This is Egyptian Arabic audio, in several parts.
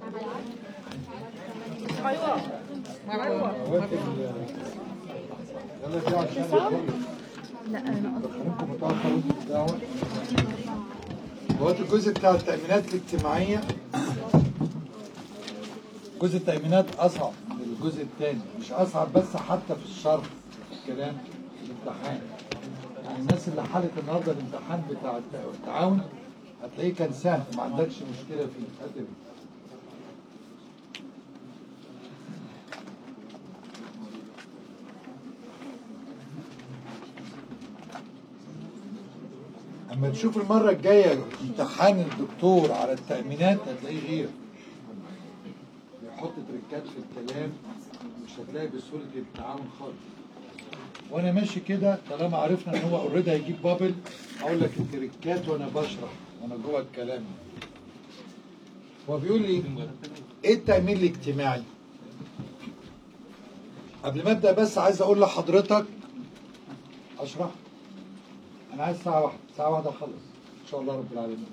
يلا دي عشان الفيلم. دخلكم متأخر وانتوا بتدعوا. هو الجزء بتاع التأمينات الاجتماعية جزء التأمينات أصعب من الجزء الثاني مش أصعب بس حتى في الشرح في الكلام في الامتحان يعني الناس اللي حلت النهارده الامتحان بتاع الت- التعاون هتلاقيه كان سهل ما عندكش مشكلة فيه هتبقى. اما تشوف المرة الجاية امتحان الدكتور على التأمينات هتلاقيه غير بيحط تريكات في الكلام مش هتلاقي بسهولة التعاون خالص وانا ماشي كده طالما عرفنا ان هو اوريدي هيجيب بابل اقول لك التريكات وانا بشرح وانا جوه الكلام هو بيقول لي ايه التأمين الاجتماعي قبل ما ابدا بس عايز اقول لحضرتك اشرح انا عايز ساعه واحده ساعه واحده اخلص ان شاء الله رب العالمين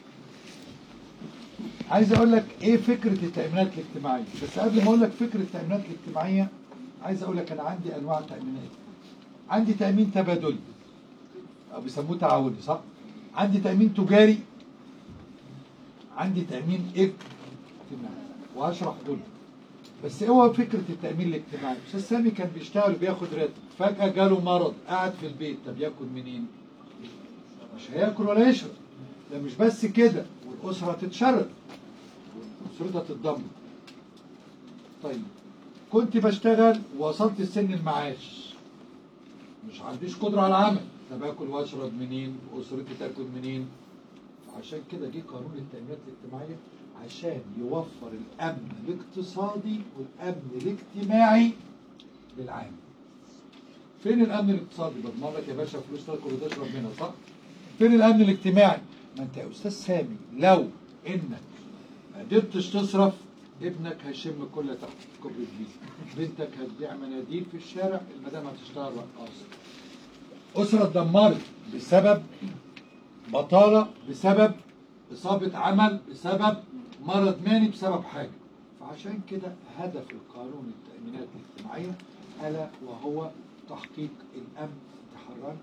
عايز اقول لك ايه فكره التامينات الاجتماعيه بس قبل ما اقول لك فكره التامينات الاجتماعيه عايز اقول لك انا عندي انواع تامينات عندي تامين تبادلي او بيسموه تعاوني صح عندي تامين تجاري عندي تامين اجتماعي وهشرح دول بس هو فكره التامين الاجتماعي استاذ سامي كان بيشتغل وبياخد راتب فجاه جاله مرض قاعد في البيت طب ياكل منين مش هياكل ولا يشرب ده مش بس كده والاسره هتتشرد اسرتها تتدمر طيب كنت بشتغل ووصلت سن المعاش مش عنديش قدره على العمل طب اكل واشرب منين واسرتي تاكل منين عشان كده جه قانون التأمينات الاجتماعية عشان يوفر الأمن الاقتصادي والأمن الاجتماعي للعام. فين الأمن الاقتصادي؟ بضمن لك يا باشا فلوس تاكل وتشرب منها صح؟ فين الأمن الاجتماعي؟ ما أنت يا أستاذ سامي لو إنك ما قدرتش تصرف ابنك هيشم كل تحت كوبري الجيزة بنتك هتبيع مناديل في الشارع المدام هتشتغل رقاصة أسرة اتدمرت بسبب بطالة بسبب إصابة عمل بسبب مرض ماني بسبب حاجة فعشان كده هدف القانون التأمينات الاجتماعية ألا وهو تحقيق الأمن انت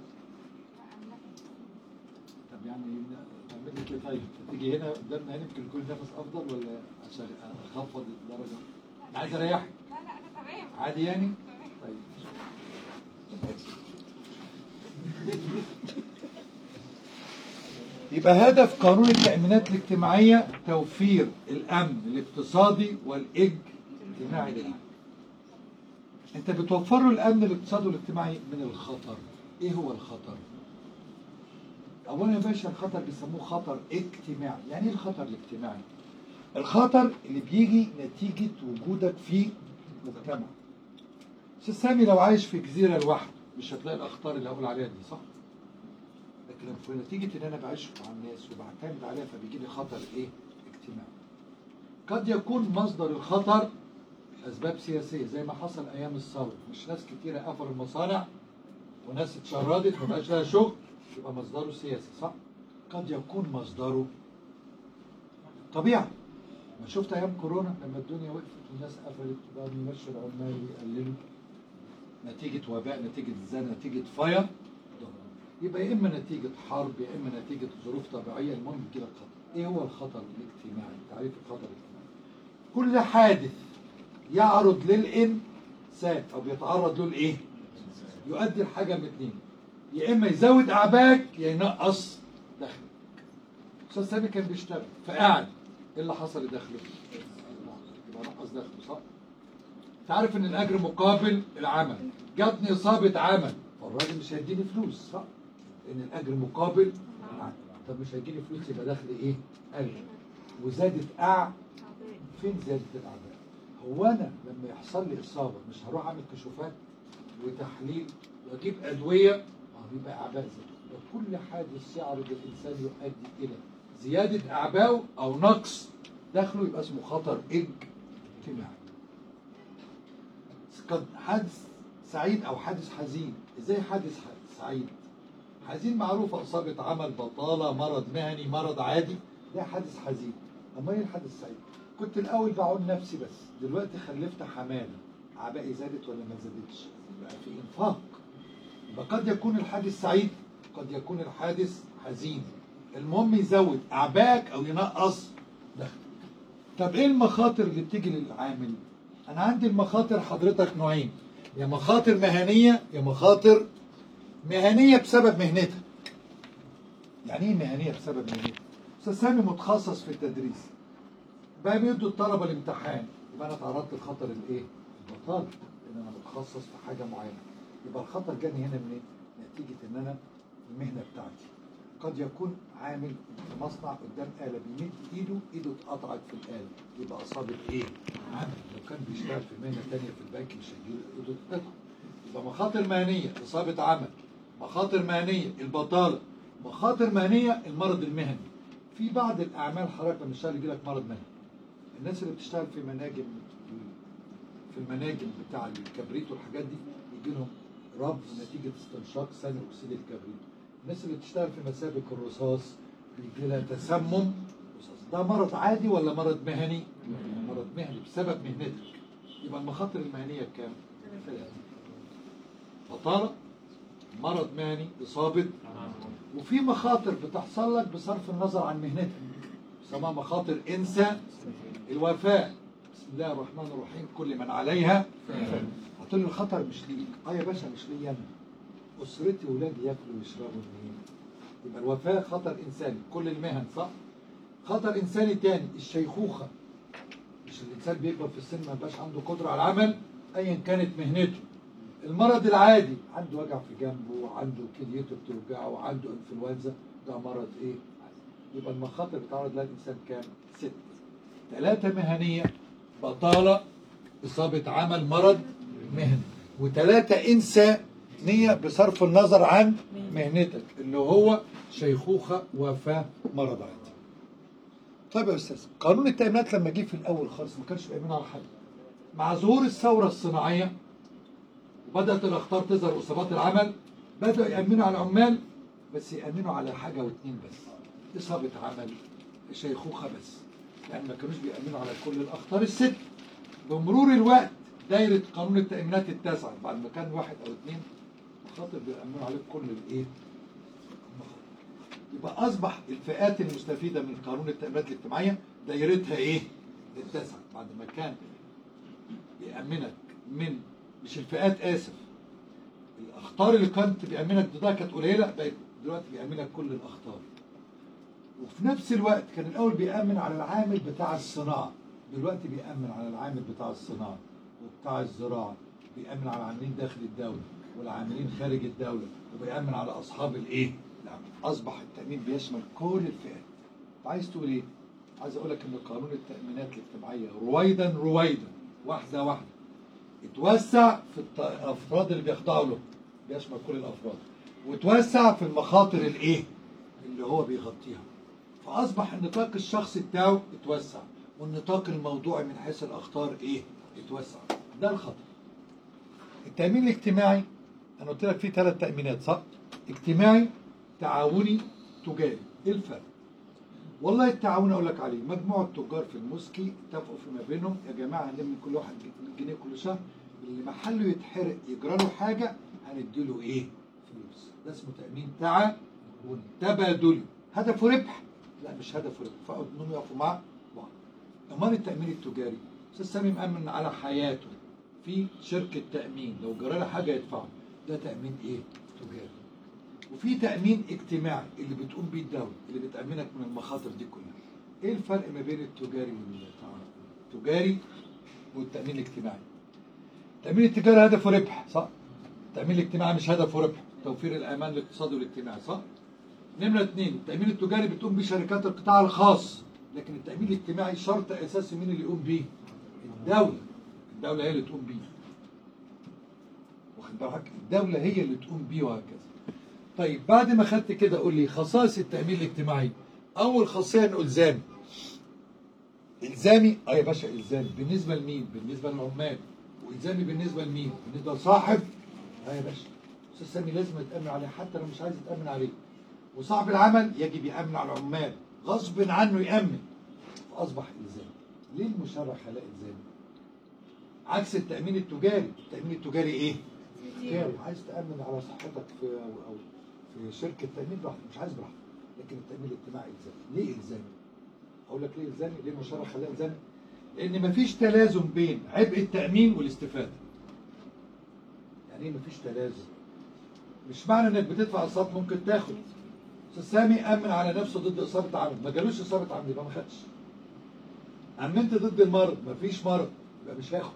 طب يعني تعمل لك ايه طيب؟ تيجي هنا قدامنا هنا يمكن يكون نفس أفضل ولا عشان أخفض الدرجة؟ أنا عايز أريحك لا لا انا تمام عادي يعني؟ طيب يبقى هدف قانون التأمينات الاجتماعية توفير الأمن الاقتصادي والاجتماعي للعام. أنت بتوفر له الأمن الاقتصادي والاجتماعي من الخطر. إيه هو الخطر؟ أولا يا باشا الخطر بيسموه خطر اجتماعي، يعني إيه الخطر الاجتماعي؟ الخطر اللي بيجي نتيجة وجودك في مجتمع. أستاذ سامي لو عايش في جزيرة لوحده مش هتلاقي الأخطار اللي هقول عليها دي صح؟ لكن في نتيجة إن أنا بعيش مع الناس وبعتمد عليها فبيجي لي خطر إيه؟ اجتماعي. قد يكون مصدر الخطر أسباب سياسية زي ما حصل أيام الثورة، مش ناس كتيرة قفلوا المصانع وناس اتشردت ما بقاش لها شغل يبقى مصدره سياسي صح؟ قد يكون مصدره طبيعي. ما شفت أيام كورونا لما الدنيا وقفت والناس قفلت وبقوا يمشوا العمال ويقللوا نتيجة وباء نتيجة زنا نتيجة فيض يبقى يا اما نتيجه حرب يا اما نتيجه ظروف طبيعيه المهم يجي لك خطر. ايه هو الخطر الاجتماعي؟ تعريف الخطر الاجتماعي. كل حادث يعرض للانسان او بيتعرض له لايه؟ يؤدي لحاجه من اثنين. يا اما يزود اعباءك يا ينقص دخلك. استاذ سامي كان بيشتغل فقعد ايه اللي حصل لدخله؟ يبقى نقص دخله صح؟ تعرف ان الاجر مقابل العمل جاتني اصابه عمل فالراجل مش هيديني فلوس صح ان الاجر مقابل العمل طب مش هيجيلي فلوس يبقى دخلي ايه قل وزادت اع فين زياده الاعباء هو انا لما يحصل لي اصابه مش هروح اعمل كشوفات وتحليل واجيب ادويه اه يبقى اعباء زادت وكل حادث يعرض الانسان يؤدي الى زياده اعبائه او نقص دخله يبقى اسمه خطر اجتماعي قد حادث سعيد او حادث حزين ازاي حادث ح- سعيد حزين معروفه اصابه عمل بطاله مرض مهني مرض عادي ده حادث حزين اما ايه الحادث السعيد كنت الاول بعون نفسي بس دلوقتي خلفت حماله اعبائي زادت ولا ما زادتش يبقى في انفاق يبقى قد يكون الحادث سعيد قد يكون الحادث حزين المهم يزود اعبائك او ينقص دخلك طب ايه المخاطر اللي بتيجي للعامل انا عندي المخاطر حضرتك نوعين يا مخاطر مهنيه يا مخاطر مهنيه بسبب مهنتك يعني ايه مهنيه بسبب مهنتك استاذ سامي متخصص في التدريس بقى بيدوا الطلبه الامتحان يبقى انا تعرضت لخطر الايه البطاله ان انا متخصص في حاجه معينه يبقى الخطر جاني هنا منين نتيجه ان انا المهنه بتاعتي قد يكون عامل في مصنع قدام آلة بيمد إيده إيده اتقطعت في الآلة يبقى أصابت إيه؟ عامل لو كان بيشتغل في مهنة تانية في البنك مش هيجيله إيده تتقطع يبقى مخاطر مهنية إصابة عمل مخاطر مهنية البطالة مخاطر مهنية المرض المهني في بعض الأعمال حضرتك لما تشتغل يجي لك مرض مهني الناس اللي بتشتغل في مناجم في المناجم بتاع الكبريت والحاجات دي يجي لهم ربط نتيجة استنشاق ثاني أكسيد الكبريت الناس اللي بتشتغل في مسابق الرصاص بيجي لها تسمم رصاص ده مرض عادي ولا مرض مهني؟ مرض مهني بسبب مهنتك يبقى المخاطر المهنية بكام؟ ثلاثة بطالة مرض مهني إصابة وفي مخاطر بتحصل لك بصرف النظر عن مهنتك اسمها مخاطر انسى الوفاة بسم الله الرحمن الرحيم كل من عليها قلت له الخطر مش ليك اه يا باشا مش ليا انا اسرتي ولادي ياكلوا ويشربوا منين يبقى الوفاة خطر انساني كل المهن صح خطر انساني تاني الشيخوخة مش الانسان بيكبر في السن ما يبقاش عنده قدرة على العمل ايا كانت مهنته المرض العادي عنده وجع في جنبه عنده كليته بتوجعه عنده انفلونزا ده مرض ايه يبقى المخاطر بتعرض لها الانسان كام ست ثلاثة مهنية بطالة إصابة عمل مرض مهني وثلاثة إنسانية بصرف النظر عن مهنتك اللي هو شيخوخة وفاة مرض عادي طيب يا أستاذ قانون التأمينات لما جه في الأول خالص ما كانش بيأمن على حد مع ظهور الثورة الصناعية وبدأت الأخطار تظهر إصابات العمل بدأوا يأمنوا على العمال بس يأمنوا على حاجة واتنين بس إصابة عمل شيخوخة بس يعني ما كانوش بيأمنوا على كل الأخطار الست بمرور الوقت دايرة قانون التأمينات اتسعت بعد ما كان واحد أو اتنين مخاطر بيأمنوا عليه كل الإيه؟ المخاطر. يبقى أصبح الفئات المستفيدة من قانون التأمينات الاجتماعية دايرتها إيه؟ اتسعت بعد ما كان بيأمنك من مش الفئات آسف الأخطار اللي كانت بيأمنك ضدها كانت قليلة بقت دلوقتي بيأمنك كل الأخطار وفي نفس الوقت كان الأول بيأمن على العامل بتاع الصناعة دلوقتي بيأمن على العامل بتاع الصناعة وبتاع الزراعة بيأمن على العاملين داخل الدولة والعاملين خارج الدولة وبيأمن على أصحاب الإيه؟ العمل أصبح التأمين بيشمل كل الفئات عايز تقول إيه؟ عايز أقول لك إن قانون التأمينات الاجتماعية رويدا رويدا واحدة واحدة اتوسع في الط- الأفراد اللي بيخضعوا له بيشمل كل الأفراد وتوسع في المخاطر الإيه؟ اللي هو بيغطيها فأصبح النطاق الشخصي بتاعه اتوسع والنطاق الموضوعي من حيث الأخطار إيه؟ اتوسع ده الخطر التأمين الاجتماعي أنا قلت لك فيه ثلاث تأمينات صح؟ اجتماعي تعاوني تجاري إيه الفرق؟ والله التعاون اقول لك عليه مجموعه تجار في الموسكي اتفقوا فيما بينهم يا جماعه هنلم كل واحد جنيه كل شهر اللي محله يتحرق يجرى له حاجه هنديله ايه؟ فلوس ده اسمه تامين تعاون تبادلي هدفه ربح لا مش هدفه ربح فقعدوا انهم يقفوا مع بعض امال التامين التجاري استاذ سامي مأمن على حياته في شركه تامين لو جرى له حاجه يدفعه ده تامين ايه؟ تجاري وفي تأمين اجتماعي اللي بتقوم بيه الدولة اللي بتأمنك من المخاطر دي كلها ايه الفرق ما بين التجاري والتعاون التجاري والتأمين الاجتماعي التأمين التجاري هدفه ربح صح التأمين الاجتماعي مش هدفه ربح توفير الأمان الاقتصادي والاجتماعي صح نمرة اثنين التأمين التجاري بتقوم بيه شركات القطاع الخاص لكن التأمين الاجتماعي شرط أساسي مين اللي يقوم بيه الدولة الدولة هي اللي تقوم بيه واخد بالك الدولة هي اللي تقوم بيه وهكذا طيب بعد ما خدت كده قول لي خصائص التأمين الاجتماعي أول خاصية إنه إلزامي إلزامي أه يا باشا إلزامي بالنسبة لمين؟ بالنسبة للعمال وإلزامي بالنسبة لمين؟ بالنسبة لصاحب أه يا باشا أستاذ سامي لازم يتأمن عليه حتى لو مش عايز يتأمن عليه وصاحب العمل يجب يأمن على العمال غصب عنه يأمن فأصبح إلزامي ليه المشرع خلاه الزامي عكس التامين التجاري التامين التجاري ايه تجاري عايز تامن على صحتك في او في شركه تامين براحتك مش عايز براحتك لكن التامين الاجتماعي الزامي ليه الزامي اقول لك ليه الزامي ليه المشرع خلاه الزامي لان مفيش تلازم بين عبء التامين والاستفاده يعني ايه مفيش تلازم مش معنى انك بتدفع اقساط ممكن تاخد استاذ سامي امن على نفسه ضد اصابه عمل ما جالوش اصابه عمل يبقى ما خدش امنت ضد المرض مفيش مرض يبقى مش هاخد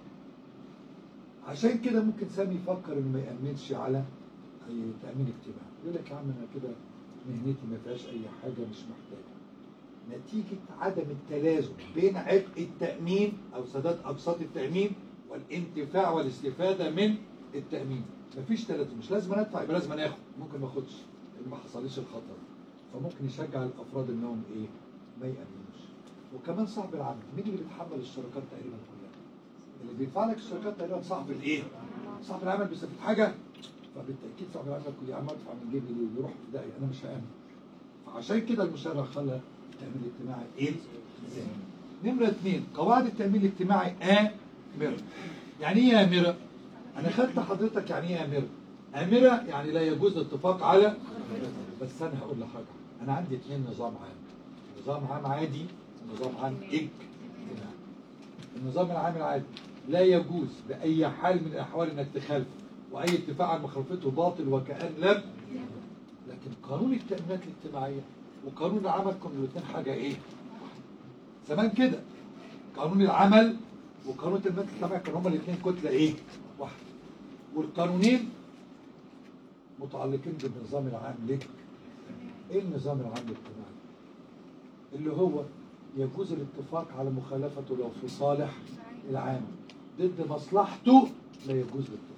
عشان كده ممكن سامي يفكر انه ما يامنش على اي تامين اجتماعي يقول لك يا عم انا كده مهنتي ما فيهاش اي حاجه مش محتاجه نتيجه عدم التلازم بين عبء التامين او سداد اقساط التامين والانتفاع والاستفاده من التامين مفيش تلازم مش لازم أنا ادفع يبقى لازم أنا اخد ممكن ما اخدش لان ما حصليش الخطر فممكن يشجع الافراد انهم ايه ما يامنوش وكمان صاحب العمل مين اللي بيتحمل الشركات تقريبا كلها اللي بيدفع لك الشركات تقريبا صاحب الايه صاحب العمل بيستفيد حاجه فبالتاكيد صاحب العمل يقول يا عم ادفع من جيبي ليه يروح في داهيه انا مش هامن فعشان كده المشرع خلى التامين الاجتماعي ايه زي نمره اثنين قواعد التامين الاجتماعي امره يعني ايه امره انا خدت حضرتك يعني ايه امره امره يعني لا يجوز الاتفاق على بس انا هقول لحضرتك انا عندي اثنين نظام عام نظام عام عادي ونظام عام اجتماعي النظام العام العادي لا يجوز باي حال من الاحوال انك تخالفه واي اتفاق عن مخالفته باطل وكان لم لكن قانون التامينات الاجتماعيه وقانون العمل كانوا الاثنين حاجه ايه؟ زمان كده قانون العمل وقانون التامينات الاجتماعيه كانوا هما الاثنين كتله ايه؟ واحده والقانونين متعلقين بالنظام العام ليه؟ ايه النظام العام الاجتماعي؟ اللي هو يجوز الاتفاق على مخالفته لو في صالح العام ضد مصلحته لا يجوز الاتفاق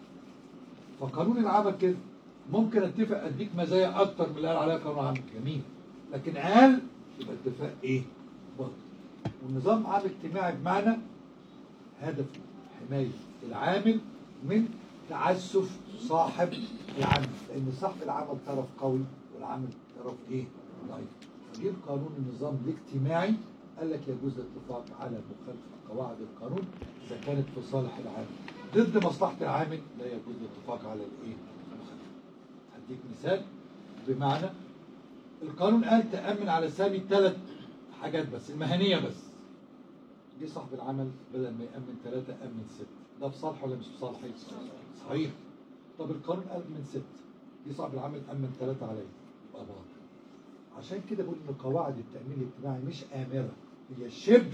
فقانون العمل كده ممكن اتفق اديك مزايا اكتر من اللي قال عليها قانون العمل جميل لكن اقل يبقى اتفاق ايه؟ باطل والنظام عام اجتماعي بمعنى هدفه حمايه العامل من تعسف صاحب العمل لان صاحب العمل طرف قوي والعامل طرف ايه؟ ضعيف جه قانون النظام الاجتماعي قال لك يجوز الاتفاق على مخالفه قواعد القانون اذا كانت في صالح العامل ضد مصلحه العامل لا يجوز الاتفاق على الايه؟ المخالفه. هديك مثال بمعنى القانون قال تامن على سامي ثلاث حاجات بس المهنيه بس جه صاحب العمل بدل ما يامن ثلاثه امن ست ده في صالحه ولا مش في صالحه؟ صحيح طب القانون قال من ست جه صاحب العمل امن ثلاثه عليه يبقى باطل عشان كده بقول ان قواعد التامين الاجتماعي مش امره هي شبه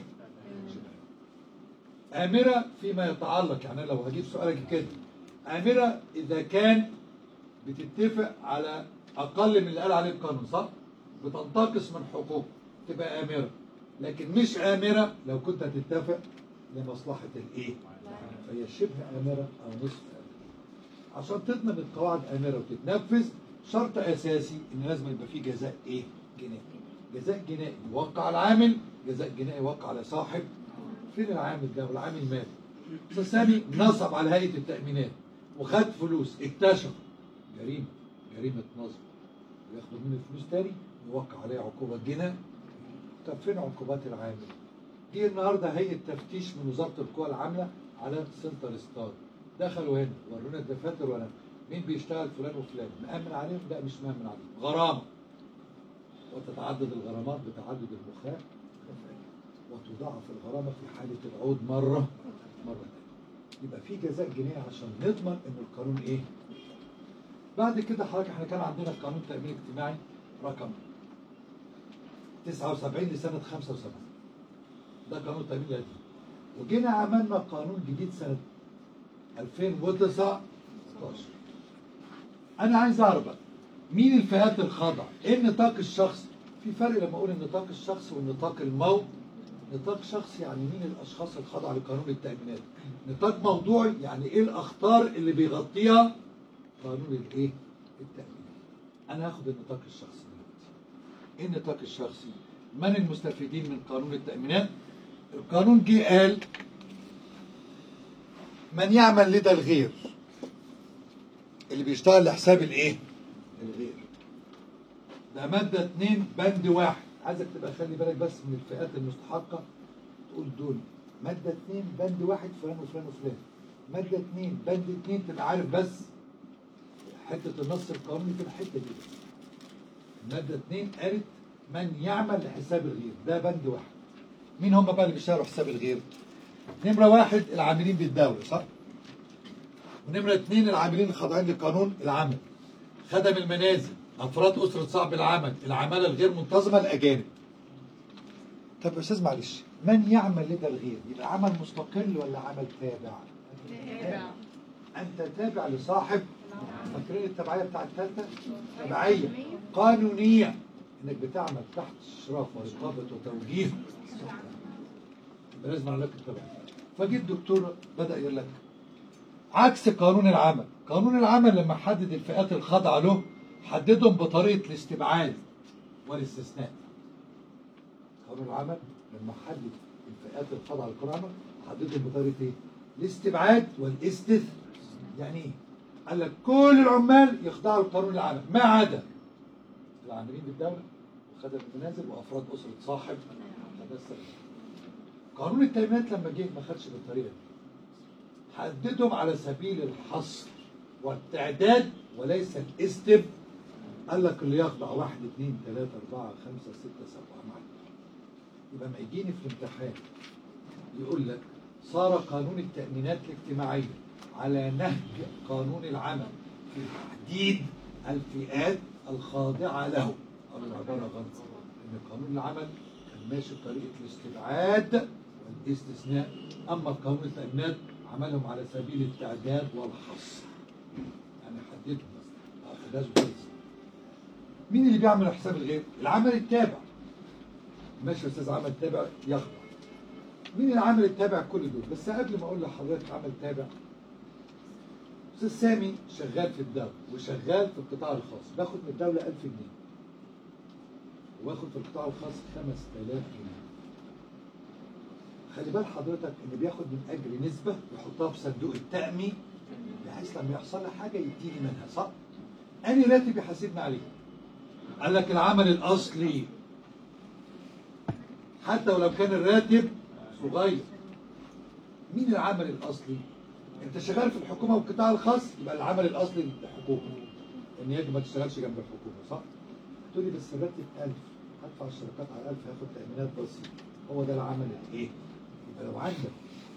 امره فيما يتعلق يعني لو هجيب سؤالك كده امره اذا كان بتتفق على اقل من اللي قال عليه القانون صح؟ بتنتقص من حقوق تبقى امره لكن مش امره لو كنت هتتفق لمصلحه الايه؟ فهي شبه امره او نصف امره عشان تضمن القواعد امره وتتنفذ شرط اساسي ان لازم يبقى فيه جزاء ايه؟ جنائي. جزاء جنائي يوقع على العامل، جزاء جنائي يوقع على صاحب فين العامل ده؟ والعامل مات. استاذ سامي نصب على هيئه التامينات وخد فلوس اكتشف جريمه جريمه نصب وياخد منه الفلوس تاني يوقع عليه عقوبه جنائيه. طب فين عقوبات العامل؟ جه النهارده هيئه تفتيش من وزاره القوى العامله على سنتر ستار دخلوا هنا ورونا الدفاتر ولا مين بيشتغل فلان وفلان مأمن عليهم لا مش مأمن عليهم غرامة وتتعدد الغرامات بتعدد المخاء وتضاعف الغرامة في حالة العود مرة مرة تانية يبقى في جزاء جنائي عشان نضمن ان القانون ايه بعد كده حضرتك احنا كان عندنا قانون تأمين اجتماعي رقم 79 لسنة 75 ده قانون تأمين القديم وجينا عملنا قانون جديد سنة 2019 انا عايز اعرف بقى مين الفئات الخاضعه ايه النطاق الشخصي في فرق لما اقول النطاق الشخصي والنطاق المو نطاق شخصي يعني مين الاشخاص الخاضعه لقانون التامينات نطاق موضوعي يعني ايه الاخطار اللي بيغطيها قانون الايه التامينات انا هاخد النطاق الشخصي دلوقتي ايه النطاق الشخصي من المستفيدين من قانون التامينات القانون جه قال من يعمل لدى الغير اللي بيشتغل لحساب الايه؟ الغير. ده مادة اتنين بند واحد، عايزك تبقى خلي بالك بس من الفئات المستحقة تقول دول ماده اثنين بند واحد فلان وفلان وفلان ماده اثنين بند اثنين تبقى عارف بس حته النص القانوني في الحته دي بس ماده اثنين قالت من يعمل لحساب الغير ده بند واحد مين هم بقى اللي بيشتغلوا حساب الغير؟ نمره واحد العاملين بالدوله صح؟ ونمرة اثنين العاملين الخاضعين لقانون العمل خدم المنازل أفراد أسرة صاحب العمل العمالة الغير منتظمة الأجانب طب يا أستاذ معلش من يعمل لدى الغير يبقى عمل مستقل ولا عمل تابع؟ تابع. أنت تابع لصاحب فاكرين التبعية بتاعت الثالثة؟ تبعية قانونية إنك بتعمل تحت إشراف ورقابة وتوجيه يبقى لازم عليك التبعية فجي الدكتور بدأ يقول لك عكس قانون العمل قانون العمل لما حدد الفئات الخاضعة له حددهم بطريقة الاستبعاد والاستثناء قانون العمل لما حدد الفئات الخاضعة لقانون العمل حددهم بطريقة ايه؟ الاستبعاد والاستثناء يعني ايه؟ قال لك كل العمال يخضعوا لقانون العمل ما عدا العاملين بالدولة وخدم المنازل وأفراد أسرة صاحب ده السبب. قانون التأمينات لما جه ما خدش بالطريقة دي حددهم على سبيل الحصر والتعداد وليس الاستب قال لك اللي يخضع واحد اثنين ثلاثة أربعة خمسة ستة سبعة معاك يبقى ما يجيني في الامتحان يقول لك صار قانون التأمينات الاجتماعية على نهج قانون العمل في تحديد الفئات الخاضعة له أو العبارة غلط إن قانون العمل كان ماشي بطريقة الاستبعاد والاستثناء أما قانون التأمينات عملهم على سبيل التعداد والحصر يعني حددهم بس أخداش كويس مين اللي بيعمل حساب الغير؟ العمل التابع ماشي يا استاذ عمل تابع يخضع مين العمل التابع كل دول بس قبل ما اقول لحضرتك عمل تابع استاذ سامي شغال في الدولة وشغال في القطاع الخاص باخد من الدولة 1000 جنيه واخد في القطاع الخاص 5000 جنيه خلي بال حضرتك ان بياخد من اجر نسبة يحطها في صندوق التأمين بحيث لما يحصل له حاجة يديني منها صح؟ أنهي راتب يحاسبني عليه؟ قال لك العمل الأصلي حتى ولو كان الراتب صغير مين العمل الأصلي؟ أنت شغال في الحكومة والقطاع الخاص يبقى العمل الأصلي للحكومة إن يجب ما تشتغلش جنب الحكومة صح؟ تقول لي بس الراتب 1000 هدفع الشركات على 1000 هاخد تأمينات بسيطة هو ده العمل الإيه؟ يبقى لو عندك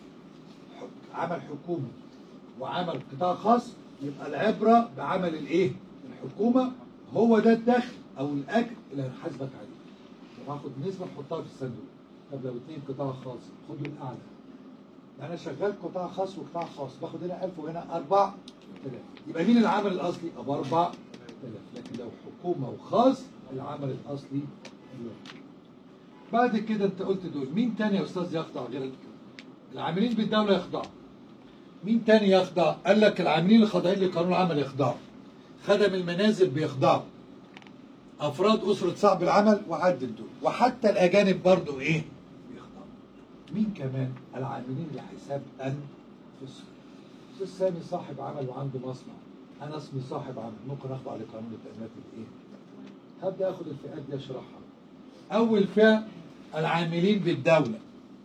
حك- عمل حكومي وعمل قطاع خاص يبقى العبرة بعمل الإيه؟ الحكومة هو ده الدخل أو الأجر اللي هنحاسبك عليه لو هاخد نسبة نحطها في الصندوق طب لو اتنين قطاع خاص خدوا الأعلى يعني أنا شغال قطاع خاص وقطاع خاص باخد هنا 1000 وهنا 4000 يبقى مين العمل الأصلي؟ أبو 4000 لكن لو حكومة وخاص العمل الأصلي هو. بعد كده أنت قلت دول مين تاني يا أستاذ يخضع غير ال- العاملين بالدولة يخضعوا مين تاني يخضع؟ قال لك العاملين الخاضعين لقانون العمل يخضعوا خدم المنازل بيخضعوا افراد اسره صاحب العمل وعدل دول وحتى الاجانب برضو ايه بيخضعوا مين كمان العاملين لحساب انفسهم استاذ سامي صاحب عمل وعنده مصنع انا اسمي صاحب عمل ممكن اخضع لقانون التامينات الايه هبدا اخد الفئات دي اشرحها اول فئه العاملين بالدوله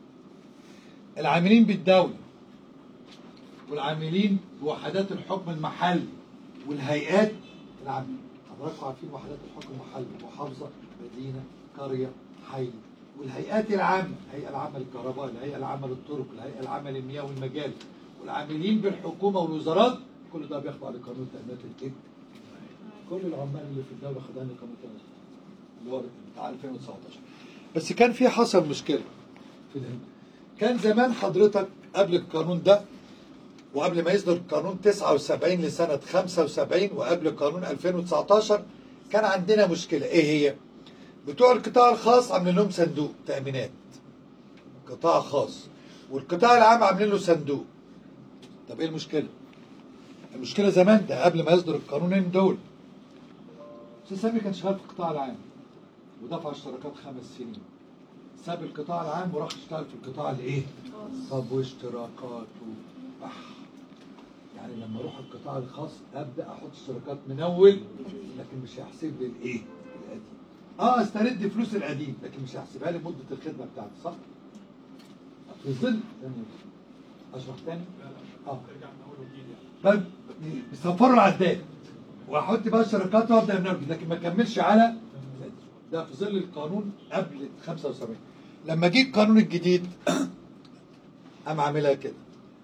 العاملين بالدوله والعاملين بوحدات الحكم المحلي والهيئات العامة حضراتكم عارفين وحدات الحكم المحلي محافظة مدينة قرية حي والهيئات العامة الهيئة العامة للكهرباء الهيئة العامة للطرق الهيئة العامة للمياه والمجال والعاملين بالحكومة والوزارات كل ده بيخضع لقانون تأمينات الإجر كل العمال اللي في الدولة خضعين لقانون تأمينات اللي هو بتاع 2019 بس كان في حصل مشكلة في الهند كان زمان حضرتك قبل القانون ده وقبل ما يصدر قانون 79 لسنة 75 وقبل قانون 2019 كان عندنا مشكلة ايه هي؟ بتوع القطاع الخاص عاملين لهم صندوق تأمينات قطاع خاص والقطاع العام عاملين له صندوق طب ايه المشكلة؟ المشكلة زمان ده قبل ما يصدر القانونين دول أستاذ سامي كان شغال في القطاع العام ودفع اشتراكات خمس سنين ساب القطاع العام وراح اشتغل في القطاع الايه؟ طب واشتراكات وبح يعني لما اروح القطاع الخاص ابدا احط اشتراكات من اول لكن مش هيحسب لي الايه؟ القديم. اه استرد فلوس القديم لكن مش هيحسبها لي مده الخدمه بتاعتي صح؟ في ظل اشرح تاني اه بل بيصفروا العداد واحط بقى الشركات وابدا من أول جديد، لكن ما كملش على ده في ظل القانون قبل 75 لما جه القانون الجديد قام عاملها كده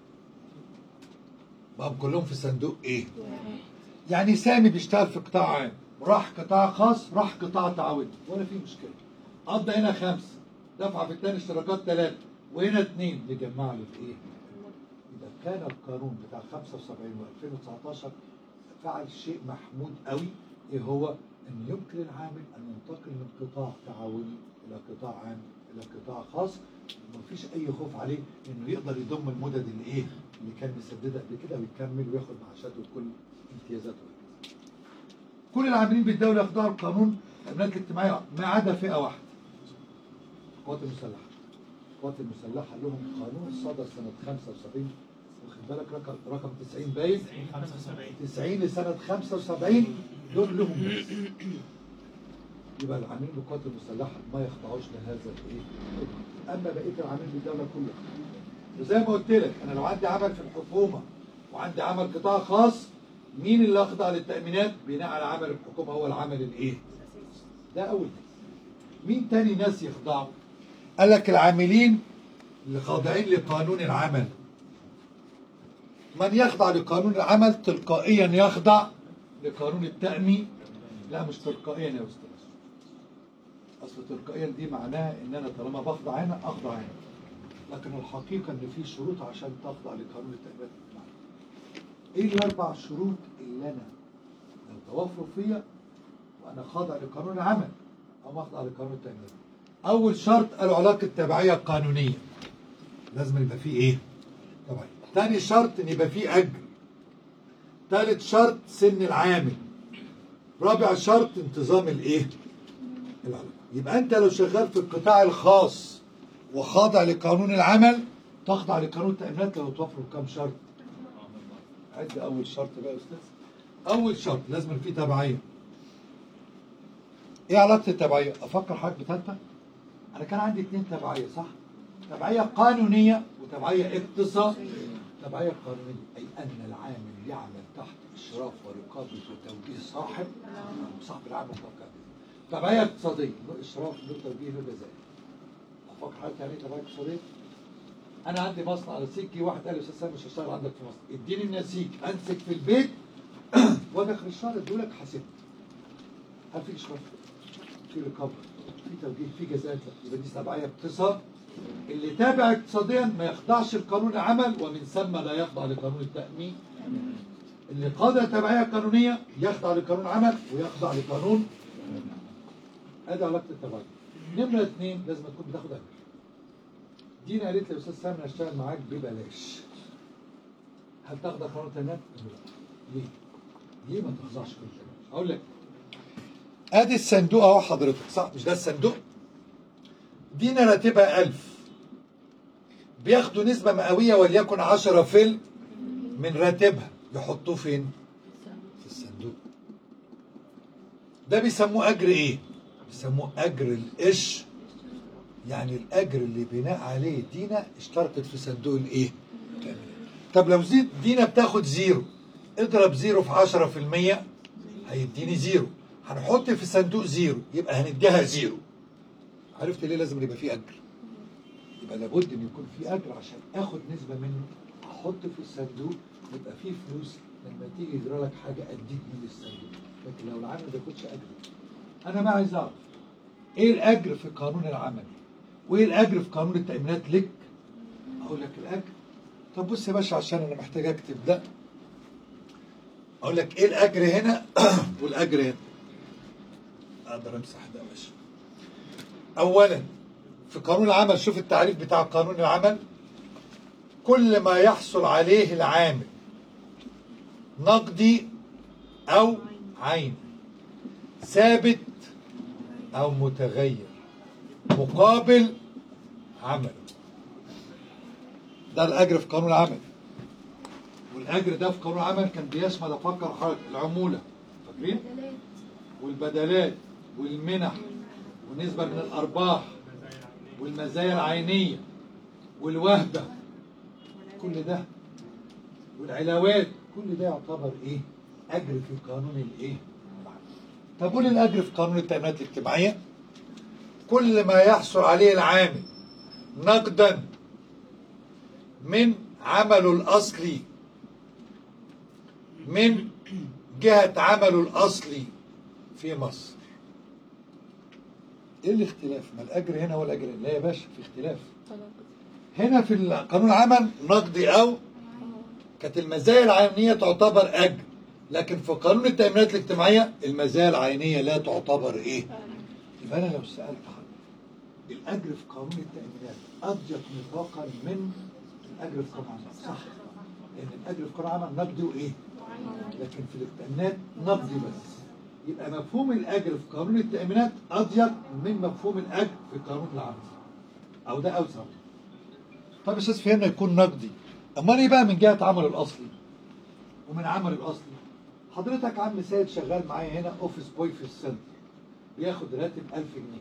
بقوا كلهم في صندوق ايه؟ يعني سامي بيشتغل في قطاع عام راح قطاع خاص راح قطاع تعاوني ولا في مشكله قضى هنا خمسه دفع في الثاني اشتراكات ثلاثه وهنا اثنين نجمع له في ايه؟ إذا كان القانون بتاع 75 و2019 فعل شيء محمود قوي إيه هو؟ أن يمكن العامل أن ينتقل من قطاع تعاوني إلى قطاع عام إلى قطاع خاص مفيش أي خوف عليه إنه يقدر يضم المدد اللي إيه؟ اللي كان مسددها قبل كده ويكمل وياخد معاشاته وكل امتيازاته كل العاملين بالدولة يخضعوا القانون الأمنيات الاجتماعية ما عدا فئة واحدة القوات المسلحة القوات المسلحة لهم قانون صدر سنة 75 واخد بالك رقم رقم 90 باين 90 لسنة 75 دول لهم بس يبقى العاملين بالقوات المسلحة ما يخضعوش لهذا الايه اما بقية العاملين بالدولة كلها وزي ما قلت لك انا لو عندي عمل في الحكومة وعندي عمل قطاع خاص مين اللي اخضع للتأمينات بناء على عمل الحكومة هو العمل الايه ده اول حاجة. مين تاني ناس يخضعوا قال لك العاملين اللي خاضعين لقانون العمل من يخضع لقانون العمل تلقائيا يخضع لقانون التأمين لا مش تلقائيا يا استاذ اصل تلقائيا دي معناها ان انا طالما بخضع هنا اخضع هنا لكن الحقيقه ان في شروط عشان تخضع لقانون التأمينات الاجتماعيه ايه الاربع شروط اللي انا لو توفروا فيا وانا خاضع لقانون العمل او اخضع لقانون التأمينات اول شرط قالوا علاقه تبعيه قانونيه لازم يبقى فيه ايه تبعيه تاني شرط ان يبقى فيه اجر تالت شرط سن العامل رابع شرط انتظام الايه العلاقه يبقى انت لو شغال في القطاع الخاص وخاضع لقانون العمل تخضع لقانون التأمينات لو توفروا كام شرط عد اول شرط بقى يا استاذ اول شرط لازم فيه تبعيه ايه علاقه التبعيه افكر حضرتك بتالتة انا كان عندي اتنين تبعيه صح تبعيه قانونيه وتبعيه اقتصاديه تبعيه قانونيه اي ان العامل يعمل تحت اشراف ورقابه وتوجيه صاحب صاحب العمل فقط تبعيه اقتصاديه له اشراف له توجيه له جزاء افكر حضرتك يعني ايه تبعيه اقتصاديه انا عندي مصنع نسيج واحد قال لي استاذ سامي مش هشتغل عندك في مصر اديني النسيج امسك في البيت واجي اخر الشهر ادولك حاسبني هل في اشراف في رقابه في توجيه في جزاءات يبقى دي تبعيه اقتصاد اللي تابع اقتصاديا ما يخضعش لقانون العمل ومن ثم لا يخضع لقانون التامين اللي قاضي تبعيه قانونيه يخضع لقانون العمل ويخضع لقانون ادي علاقه التبعيه نمره اثنين لازم تكون بتاخد اجر دينا قالت لي يا استاذ سامي أنا هشتغل معاك ببلاش هل تخضع قانون التامينات؟ ليه؟ ليه ما تخضعش قانون التامينات؟ اقول لك ادي الصندوق اهو حضرتك صح مش ده الصندوق دينا راتبها 1000 بياخدوا نسبة مئوية وليكن 10 فل من راتبها يحطوه فين؟ في الصندوق ده بيسموه أجر إيه؟ بيسموه أجر القش يعني الأجر اللي بناء عليه دينا اشتركت في صندوق الإيه؟ طب لو زيد دينا بتاخد زيرو اضرب زيرو في 10% هيديني زيرو هنحط في صندوق زيرو يبقى هنديها زيرو عرفت ليه لازم يبقى فيه اجر يبقى لابد ان يكون في اجر عشان اخد نسبه منه احط في الصندوق يبقى فيه فلوس لما تيجي يجرى لك حاجه اديك من الصندوق لكن لو العامل ما بياخدش اجر انا ما عايز اعرف ايه الاجر في قانون العمل وايه الاجر في قانون التامينات لك اقول لك الاجر طب بص يا باشا عشان انا محتاج اكتب ده اقول لك ايه الاجر هنا والاجر هنا اقدر امسح ده يا باشا اولا في قانون العمل شوف التعريف بتاع قانون العمل كل ما يحصل عليه العامل نقدي او عين ثابت او متغير مقابل عمله ده الاجر في قانون العمل والاجر ده في قانون العمل كان بيشمل افكر حضرتك العموله فاكرين والبدلات والمنح والنسبة من الأرباح والمزايا العينية والوهبة كل ده والعلاوات كل ده يعتبر ايه اجر في قانون الايه طب قول الاجر في قانون التأمينات الاجتماعية كل ما يحصل عليه العامل نقدا من عمله الأصلي من جهة عمله الأصلي في مصر ايه الاختلاف ما الاجر هنا والاجر هنا لا يا باشا في اختلاف هنا في قانون العمل نقدي او كانت المزايا العينيه تعتبر اجر لكن في قانون التامينات الاجتماعيه المزايا العينيه لا تعتبر ايه يبقى انا لو سالت حضرتك الاجر في قانون التامينات اضيق نطاقا من الاجر في قانون العمل صح لان الاجر في قانون العمل نقدي وايه لكن في التامينات نقدي بس يبقى مفهوم الاجر في قانون التامينات اضيق من مفهوم الاجر في قانون العمل او ده اوسع طب يا استاذ فهمنا يكون نقدي امال ايه بقى من جهه عمله الاصلي ومن عمله الاصلي حضرتك عم سيد شغال معايا هنا اوفيس بوي في السنتر بياخد راتب 1000 جنيه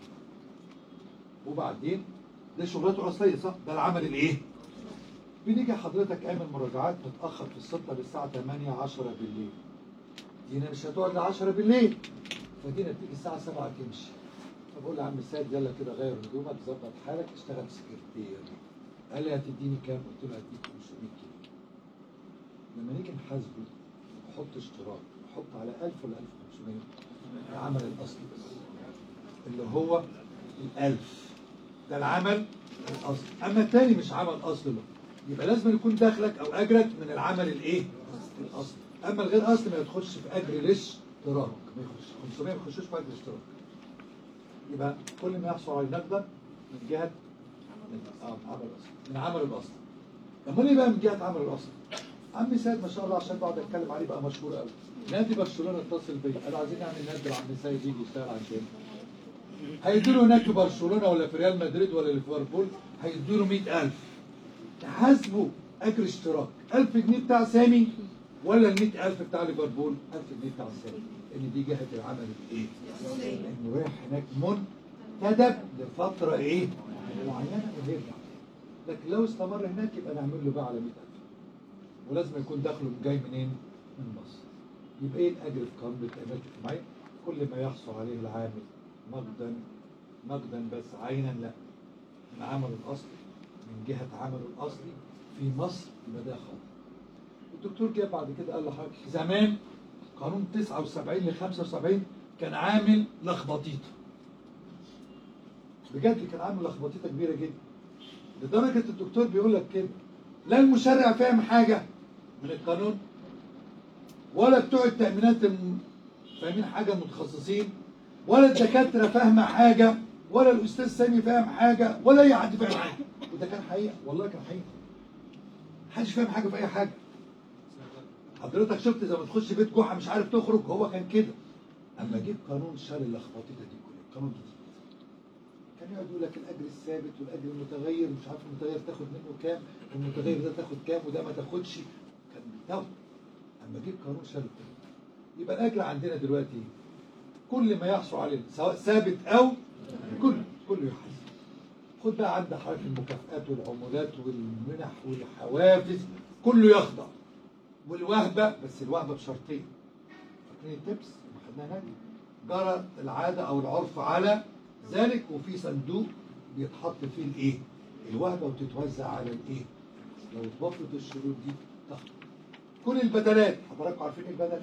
وبعدين ده شغلته الاصليه صح ده العمل الايه بنيجي حضرتك اعمل مراجعات متاخر في السنتر للساعه 8 10 بالليل دينا مش هتقعد ل 10 بالليل فدينا بتيجي الساعه 7 تمشي فبقول له يا عم سيد يلا كده غير هدومك ظبط حالك اشتغل سكرتير قال لي هتديني كام؟ قلت له هديك 500 جنيه لما نيجي نحاسبه نحط اشتراك نحط على 1000 ولا 1500 العمل الاصلي بس اللي هو الألف ده العمل الاصلي اما التاني مش عمل اصلي له يبقى لازم يكون دخلك او اجرك من العمل الايه؟ الاصلي اما الغير اصلي ما يدخلش في اجر الاشتراك ما يخش 500 ما يخشوش في اجر الاشتراك يبقى كل ما يحصل عليه نقدا من جهه من آه، عمل الاصل من عمل الاصل امال ايه بقى من جهه عمل الاصل عم سيد ما شاء الله عشان بقعد اتكلم عليه بقى مشهور قوي نادي برشلونه اتصل بيا قالوا عايزين نعمل نادي لعم سيد يجي يشتغل عندنا هيدوا له هناك في برشلونه ولا في ريال مدريد ولا ليفربول هيدوا له 100000 تحاسبوا اجر اشتراك 1000 جنيه بتاع سامي ولا ال 100000 بتاع ليفربول 1000 جنيه بتاع سامي ان دي جهه العمل الايه؟ انه رايح هناك منتدب لفتره ايه؟ معينه ويرجع لكن لو استمر هناك يبقى نعمل له بقى على 100000 ولازم يكون دخله جاي منين؟ من مصر يبقى ايه الاجر في قانون التامينات الاجتماعيه؟ كل ما يحصل عليه العامل نقدا نقدا بس عينا لا من عمله الاصلي من جهه عمله الاصلي في مصر يبقى ده خطأ الدكتور جه بعد كده قال لحضرتك زمان قانون 79 ل 75 كان عامل لخبطيطه بجد كان عامل لخبطيطه كبيره جدا لدرجه الدكتور بيقول لك كده لا المشرع فاهم حاجه من القانون ولا بتوع التامينات الم- فاهمين حاجه متخصصين ولا الدكاتره فاهمه حاجه ولا الاستاذ سامي فاهم حاجه ولا اي حد فاهم حاجه وده كان حقيقه والله كان حقيقه محدش فاهم حاجه في اي حاجه حضرتك شفت زي ما تخش بيت جحا مش عارف تخرج هو كان كده اما جيب قانون شال اللخبطيطه دي كلها قانون جديد كان يقعد يقول لك الاجر الثابت والاجر المتغير مش عارف المتغير تاخد منه كام والمتغير ده تاخد كام وده ما تاخدش كان بيتوه اما جيب قانون شال الكلام يبقى الاجر عندنا دلوقتي كل ما يحصل عليه سواء ثابت او كله كله يحاسب خد بقى عند حضرتك المكافآت والعمولات والمنح والحوافز كله يخضع والوهبة بس الوهبة بشرطين فاكرين التبس اللي خدناها هناك جرى العادة أو العرف على ذلك وفي صندوق بيتحط فيه الإيه؟ الوهبة وتتوزع على الإيه؟ لو اتوفرت الشروط دي تخضع كل البدلات حضراتكم عارفين ايه البدل؟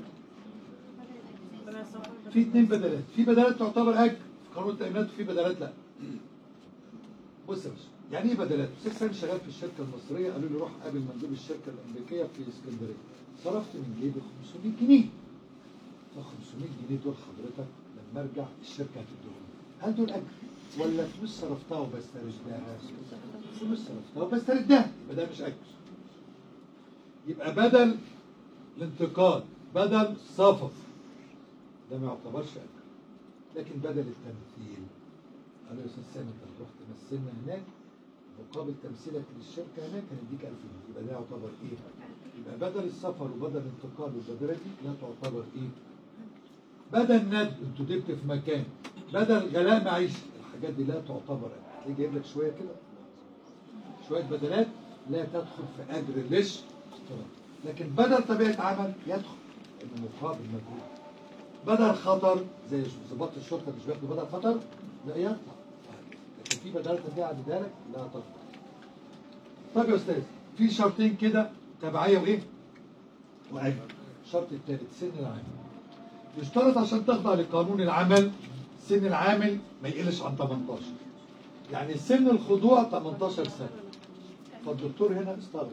في اثنين بدلات في بدلات تعتبر اجر في قانون التامينات وفي بدلات لا بص يا باشا يعني ايه بدلات؟ استاذ سامي شغال في الشركه المصريه قالوا لي روح قابل مندوب الشركه الامريكيه في اسكندريه صرفت من جيبي 500 جنيه ف 500 جنيه دول حضرتك لما ارجع الشركه هتديهم هل دول اجر ولا فلوس صرفتها وبستردها؟ فلوس صرفتها وبستردها يبقى ده مش اجر يبقى بدل الانتقال بدل سفر ده ما يعتبرش اجر لكن بدل التمثيل قال يا استاذ سامي انت هتروح تمثلنا هناك مقابل تمثيلك للشركه هناك هنديك 1000 جنيه يبقى ده يعتبر ايه؟ يبقى بدل السفر وبدل الانتقال والبدله دي لا تعتبر ايه؟ بدل ند انتوا جبت في مكان بدل غلاء معيشه الحاجات دي لا تعتبر اجر. هتلاقيه جايب لك شويه كده شويه بدلات لا تدخل في اجر اللش لكن بدل طبيعه عمل يدخل انه مقابل مجهود بدل خطر زي ضباط الشرطه مش بياخدوا بدل خطر لا يطلع لكن في بدلات دي عددها لك لا تطلع طب يا استاذ في شرطين كده تبعيه وايه؟ واجر الشرط الثالث سن العامل يشترط عشان تخضع لقانون العمل سن العامل ما يقلش عن 18 يعني سن الخضوع 18 سنه فالدكتور هنا استغرب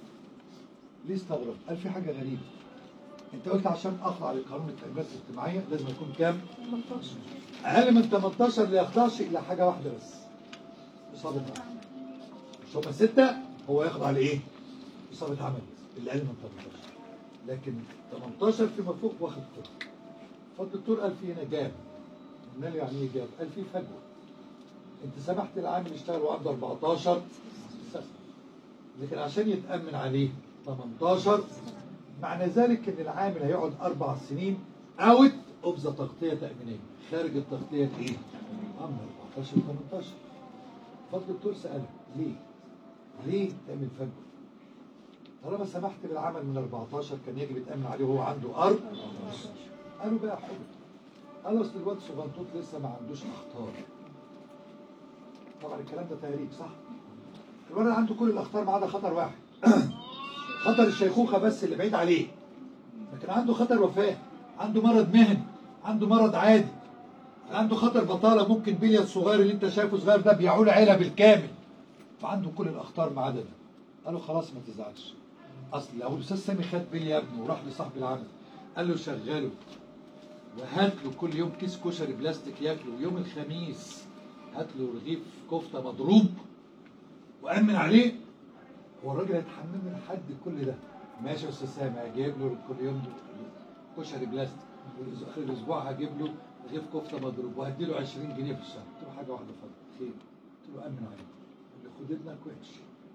ليه استغرب؟ قال في حاجه غريبه انت قلت عشان اخضع لقانون التأمينات الاجتماعيه لازم يكون كام؟ 18 اقل من 18 لا يخضعش الى حاجه واحده بس اصابه عمل مش هما سته هو يخضع لايه؟ اصابه عمل بس اللي اقل من 18 لكن 18 فيما فوق واخد كده فالدكتور قال في هنا جاب قلنا له يعني ايه جاب؟ قال في فجوه انت سمحت العامل يشتغل وعنده 14 سنه لكن عشان يتامن عليه 18 معنى ذلك ان العامل هيقعد اربع سنين اوت اوف ذا تغطيه تامينيه خارج التغطيه ايه؟ اه من 14 ل 18 فالدكتور ساله ليه؟ ليه تعمل فجوه؟ طالما سمحت بالعمل من 14 كان يجب يتامن عليه وهو عنده ارض قالوا بقى حلو قالوا اصل الواد صغنطوط لسه ما عندوش اخطار طبعا الكلام ده تهريج صح؟ الولد عنده كل الاخطار ما عدا خطر واحد خطر الشيخوخه بس اللي بعيد عليه لكن عنده خطر وفاه عنده مرض مهني عنده مرض عادي عنده خطر بطاله ممكن بليا الصغير اللي انت شايفه صغير ده بيعول عيله بالكامل فعنده كل الاخطار ما عدا ده قالوا خلاص ما تزعلش اصل لو الاستاذ سامي خد بلي ابنه وراح لصاحب العمل قال له شغله وهات له كل يوم كيس كشري بلاستيك ياكله ويوم الخميس هات له رغيف كفته مضروب وامن عليه هو الراجل هيتحمل من حد كل ده ماشي يا استاذ سامي هجيب له كل يوم كشري بلاستيك اخر الاسبوع هجيب له رغيف كفته مضروب وهدي له 20 جنيه في الشهر قلت له حاجه واحده فضل خير قلت له امن عليه قال لي خد ابنك وحش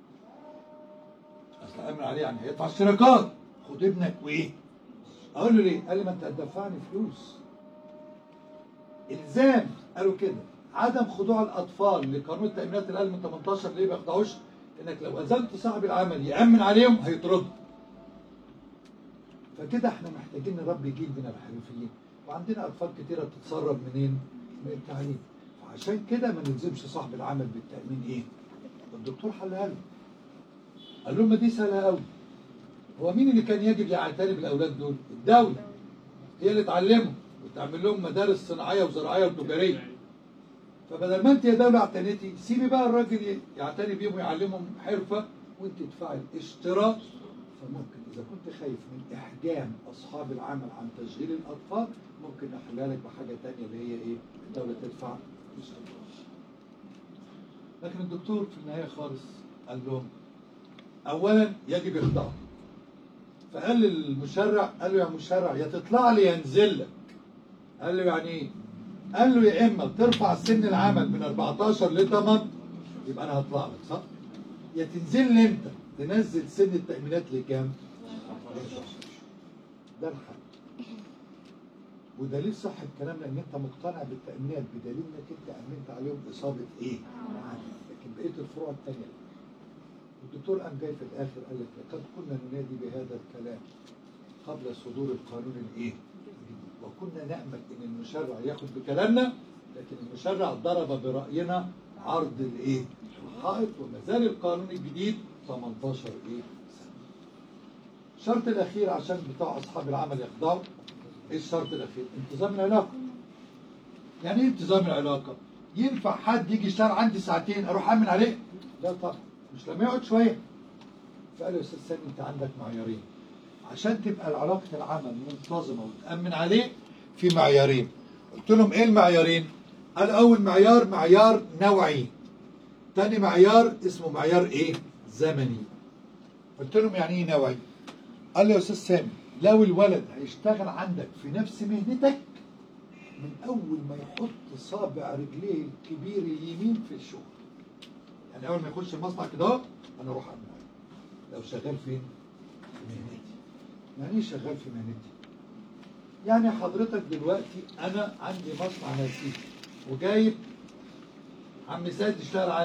اصل امن عليه يعني هيدفع اشتراكات خد ابنك وايه اقول له ليه قال لي ما انت هتدفعني فلوس الزام قالوا كده عدم خضوع الاطفال لقانون التامينات الاقل من 18 ليه ما يخضعوش انك لو اذنت صاحب العمل يامن عليهم هيطردوا فكده احنا محتاجين نربي جيل من الحرفيين وعندنا اطفال كتيره بتتسرب منين من التعليم فعشان كده ما نلزمش صاحب العمل بالتامين ايه الدكتور حلها له قال لهم ما دي سهله قوي هو مين اللي كان يجب يعتني بالاولاد دول الدوله هي اللي تعلمهم وتعمل لهم مدارس صناعيه وزراعيه وتجاريه فبدل ما انت يا دوله اعتنيتي سيبي بقى الراجل يعتني بيهم ويعلمهم حرفه وانت تدفعي الاشتراك فممكن اذا كنت خايف من احجام اصحاب العمل عن تشغيل الاطفال ممكن احلها لك بحاجه تانية اللي هي ايه؟ الدوله تدفع الاشتراك. لكن الدكتور في النهايه خالص قال لهم اولا يجب يخضعوا فقال للمشرع قال له يا مشرع يا تطلع لي ينزل لك قال له يعني ايه؟ قال له يا اما ترفع سن العمل من 14 ل 8 يبقى انا هطلع لك صح؟ يا تنزل لي انت تنزل سن التأمينات لكام؟ ده الحل ودليل صح الكلام لان انت مقتنع بالتأمينات بدليل انك انت امنت عليهم اصابه ايه؟ عمل لكن بقيه الفروع الثانيه لا. والدكتور قام جاي في الاخر قال لك لقد كنا ننادي بهذا الكلام قبل صدور القانون الايه؟ وكنا نأمل ان المشرع ياخد بكلامنا لكن المشرع ضرب برأينا عرض الايه؟ الحائط وما زال القانون الجديد 18 ايه؟ سنة. الشرط الاخير عشان بتوع اصحاب العمل يخضعوا ايه الشرط الاخير؟ انتظام العلاقة. يعني ايه انتظام العلاقة؟ ينفع حد يجي يشتغل عندي ساعتين اروح امن عليه؟ لا طبعا مش لما يقعد شوية. فقال له يا استاذ سامي انت عندك معيارين. عشان تبقى علاقة العمل منتظمة وتأمن عليه في معيارين قلت لهم ايه المعيارين قال اول معيار معيار نوعي تاني معيار اسمه معيار ايه زمني قلت لهم يعني ايه نوعي قال لي يا استاذ سامي لو الولد هيشتغل عندك في نفس مهنتك من اول ما يحط صابع رجليه الكبير اليمين في الشغل يعني اول ما يخش المصنع كده اهو انا اروح اعمل عليه. لو شغال فين في مهنتي يعني ايه شغال في مهنتي يعني حضرتك دلوقتي انا عندي مصنع نسيج وجايب عم سيد يشتغل عندي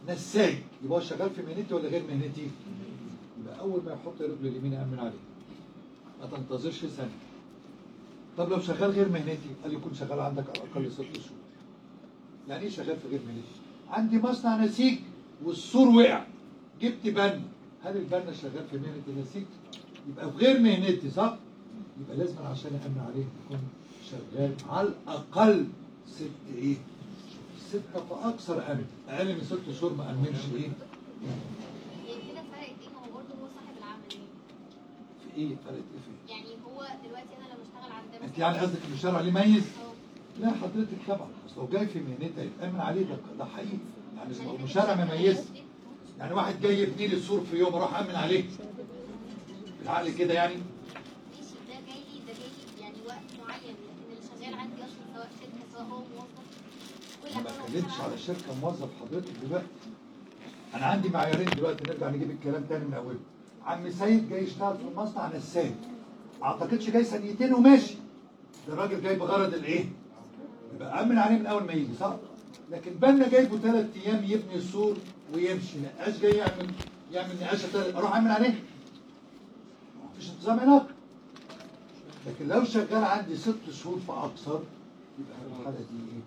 نساج يبقى هو شغال في مهنتي ولا غير مهنتي؟ يبقى اول ما يحط رجله اليمين امن عليه ما تنتظرش ثانيه طب لو شغال غير مهنتي قال يكون شغال عندك على الاقل ست شهور يعني ايه شغال في غير مهنتي؟ عندي مصنع نسيج والسور وقع جبت بنا هل البنا شغال في مهنه النسيج؟ يبقى في غير مهنتي صح؟ يبقى لازم عشان امن عليه يكون شغال على الاقل ست ايه؟ ستة فاكثر امن اقل من ست شهور ما امنش ايه؟ يعني كده فرقت ايه ما هو برضه هو صاحب العمل في ايه؟ فرقت ايه في يعني هو دلوقتي انا لما اشتغل عند انت يعني قصدك ان الشرع ليه ميز؟ أو لا حضرتك طبعا اصل لو جاي في مهنتها يتامن عليه ده ده حقيقي يعني لو المشرع مميز يعني واحد جاي يبني لي السور في يوم اروح امن عليه بالعقل كده يعني ماشي ده جاي لي ده جاي لي يعني وقت معين لكن اللي شغال عندي اصلا سواء شركه سواء هو موظف كل انا ما حاجه هو اتكلمتش شغال على شركه موظف حضرتك دلوقتي انا عندي معيارين دلوقتي نرجع نجيب الكلام تاني من اوله عم سيد جاي يشتغل في المصنع نساج ما اعتقدش جاي ثانيتين وماشي ده الراجل جاي بغرض الايه؟ يبقى امن عليه من اول ما يجي صح؟ لكن بالنا جايبه ثلاث ايام يبني السور ويمشي نقاش جاي يعمل يعمل نقاشه تالت اروح امن عليه؟ مفيش انتظام علاقه لكن لو شغال عندي ست شهور فاكثر يبقى في الحاله دي ايه؟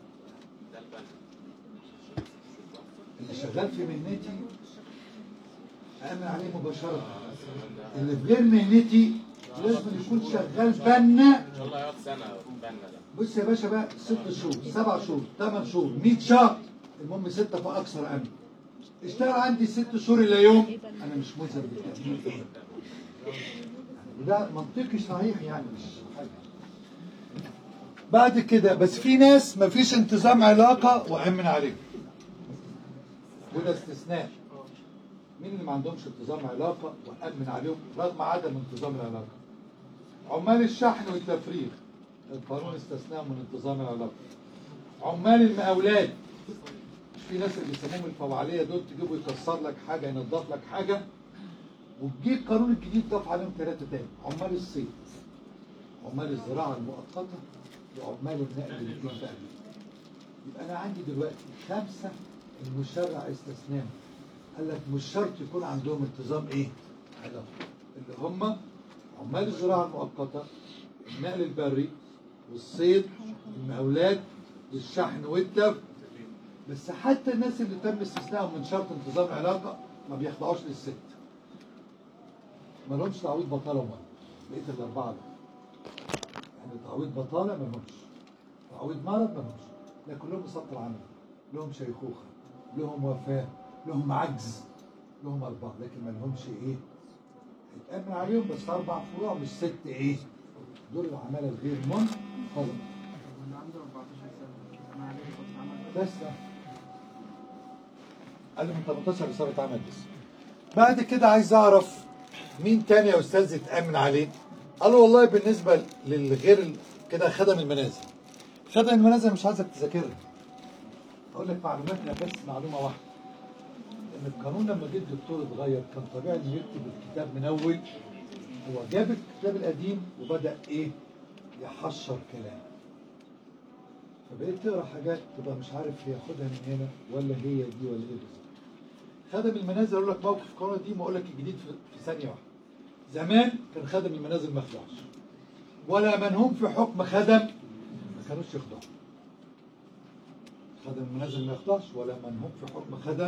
اللي شغال في مهنتي أأمن عليه مباشرة اللي في غير مهنتي لازم يكون شغال بنا ان شاء الله يقعد سنه في البنا ده بص يا باشا بقى ست شهور سبع شهور ثمان شهور 100 شهر المهم ستة فأكثر أمن اشتغل عندي ست شهور إلا يوم أنا مش ملزم بالتأمين إيه وده منطقي صحيح يعني مش حاجة بعد كده بس في ناس مفيش انتظام علاقة وأمن عليهم وده استثناء مين اللي ما عندهمش انتظام علاقة وأمن عليهم رغم عدم انتظام العلاقة عمال الشحن والتفريغ القانون استثناء من انتظام العلاقة عمال المقاولات مش في ناس اللي بيسموهم الفوعلية دول تجيبوا يكسر لك حاجة ينظف لك حاجة وتجيب القانون الجديد ضاف عليهم ثلاثة تاني عمال الصيد عمال الزراعة المؤقتة وعمال النقل الانتاجي يبقى أنا عندي دلوقتي خمسة المشرع استثناء قال لك مش شرط يكون عندهم انتظام ايه؟ علاقة اللي هم عمال الزراعة المؤقتة النقل البري والصيد المقاولات والشحن والتف بس حتى الناس اللي تم استثنائهم من شرط انتظام علاقة ما بيخضعوش للست ما لهمش تعويض بطالة ومرض بقية الأربعة دول يعني تعويض بطالة ما لهمش تعويض مرض ما لهمش لكن لهم مسطر عمل لهم شيخوخة لهم وفاة لهم عجز لهم أربعة لكن ما لهمش إيه يتأمن عليهم بس أربع فروع مش ست إيه دول العمالة الغير منفصلة اللي عنده 14 سنة أنا عليه فترة عمل بس قال لي من 18 إصابة عمل بس بعد كده عايز أعرف مين تاني يا أستاذ يتأمن عليه؟ قالوا والله بالنسبة للغير ال- كده خدم المنازل خدم المنازل مش عايزك تذاكرها أقول لك معلوماتنا بس معلومة واحدة إن القانون لما جه الدكتور اتغير كان طبيعي إنه يكتب الكتاب من أول هو جاب الكتاب القديم وبدأ إيه؟ يحشر كلام فبقيت تقرا حاجات تبقى مش عارف ياخدها من هنا ولا هي دي ولا ايه بالظبط. خدم المنازل اقول لك موقف القانون دي اقول لك الجديد في في ثانيه واحده. زمان كان خدم المنازل ما يخضعش. ولا من هم في حكم خدم ما كانوش يخضعوا. خدم المنازل ما يخضعش ولا من هم في حكم خدم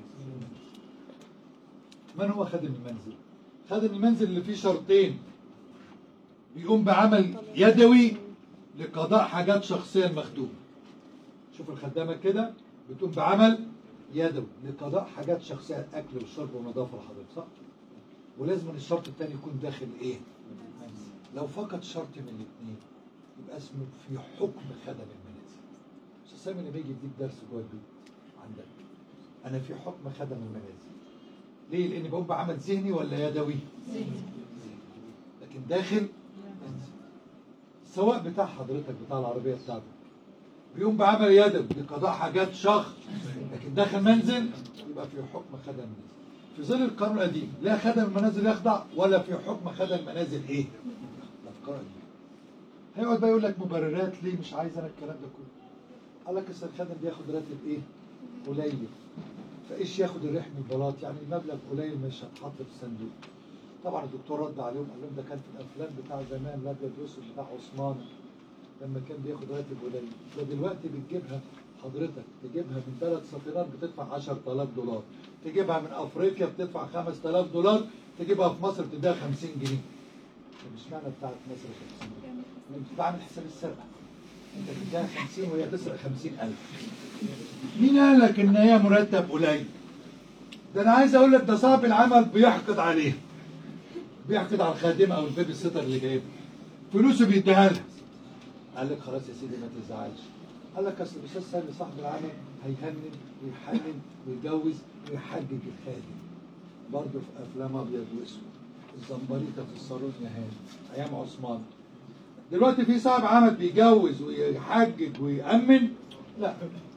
من هو خادم المنزل؟ خادم المنزل اللي فيه شرطين بيقوم بعمل يدوي لقضاء حاجات شخصية المخدوم شوف الخدامة كده بتقوم بعمل يدوي لقضاء حاجات شخصية الأكل والشرب والنظافة لحضرتك صح؟ ولازم الشرط التاني يكون داخل إيه؟ منزل. لو فقد شرط من الاثنين يبقى اسمه في حكم خدم المنازل مش سامي اللي بيجي يديك درس جوه البيت عندك أنا في حكم خدم المنازل ليه؟ لأني بقوم بعمل ذهني ولا يدوي؟ لكن داخل منزل السواق بتاع حضرتك بتاع العربية بتاعتك بيقوم بعمل يدوي لقضاء حاجات شخص لكن داخل منزل يبقى في حكم خدم المنزل في ظل القانون القديم لا خدم المنازل يخضع ولا في حكم خدم المنازل ايه؟ الافكار دي هيقعد بقى يقول لك مبررات ليه مش عايز انا الكلام ده كله قال لك اصل الخادم بياخد راتب ايه؟ قليل فايش ياخد الريح من البلاط يعني المبلغ قليل مش هتحط في الصندوق طبعا الدكتور رد عليهم قال لهم ده كان في الافلام بتاع زمان الابيض والاسود بتاع عثمان لما كان بياخد راتب قليل ودلوقتي بتجيبها حضرتك تجيبها من ثلاث سفينات بتدفع 10000 دولار تجيبها من افريقيا بتدفع 5000 دولار تجيبها في مصر بتديها 50 جنيه طب اشمعنى بتاعت مصر 50 جنيه؟ انت بعمل حساب السرقه انت بتديها 50 وهي تسرق 50000 مين قال لك ان هي مرتب قليل؟ ده انا عايز اقول لك ده صاحب العمل بيحقد عليها بيحقد على الخادمه او البيبي سيتر اللي جايبها فلوسه بيديها لها قال لك خلاص يا سيدي ما تزعلش قال لك اصل الاستاذ سامي صاحب العمل هيهنن ويحنن ويجوز ويحجج الخادم برضه في افلام ابيض واسود الزمبريطه في الصالون يا هاني ايام عثمان دلوقتي في صاحب عمل بيجوز ويحجج ويأمن لا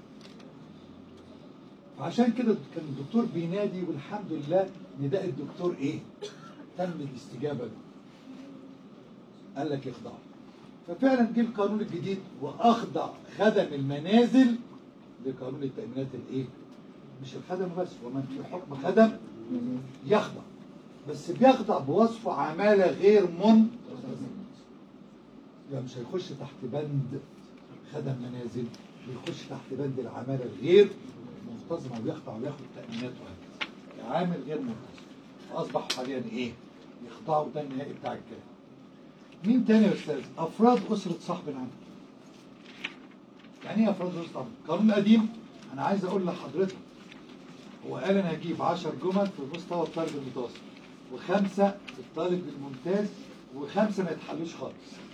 فعشان كده كان الدكتور بينادي والحمد لله نداء الدكتور ايه؟ تم الاستجابه له. قال لك اخضع. ففعلا جه القانون الجديد واخضع خدم المنازل لقانون التأمينات الايه؟ مش الخدم بس ومن في حكم خدم يخضع. بس بيخضع بوصف عمالة غير من يعني مش هيخش تحت بند خدم منازل بيخش تحت بند العمالة الغير منتظمة ويخضع وياخد تأمينات وهكذا عامل غير منتظم فأصبح حاليا إيه؟ يخضعوا ده النهائي بتاع الكلام مين تاني يا أستاذ؟ أفراد أسرة صاحب العمل يعني إيه أفراد أسرة صاحب العمل؟ القانون القديم أنا عايز أقول لحضرتك هو قال أنا هجيب 10 جمل في مستوى الطالب المتوسط وخمسة في الطالب الممتاز وخمسة ما يتحلوش خالص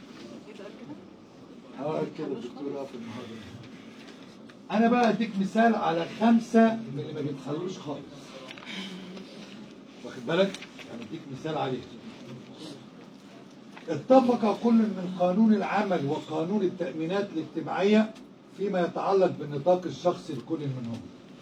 هقول كده الدكتور في المحاضرة انا بقى اديك مثال على خمسة من اللي ما بيتخلوش خالص واخد بالك يعني اديك مثال عليه اتفق كل من قانون العمل وقانون التأمينات الاجتماعية فيما يتعلق بالنطاق الشخصي لكل منهم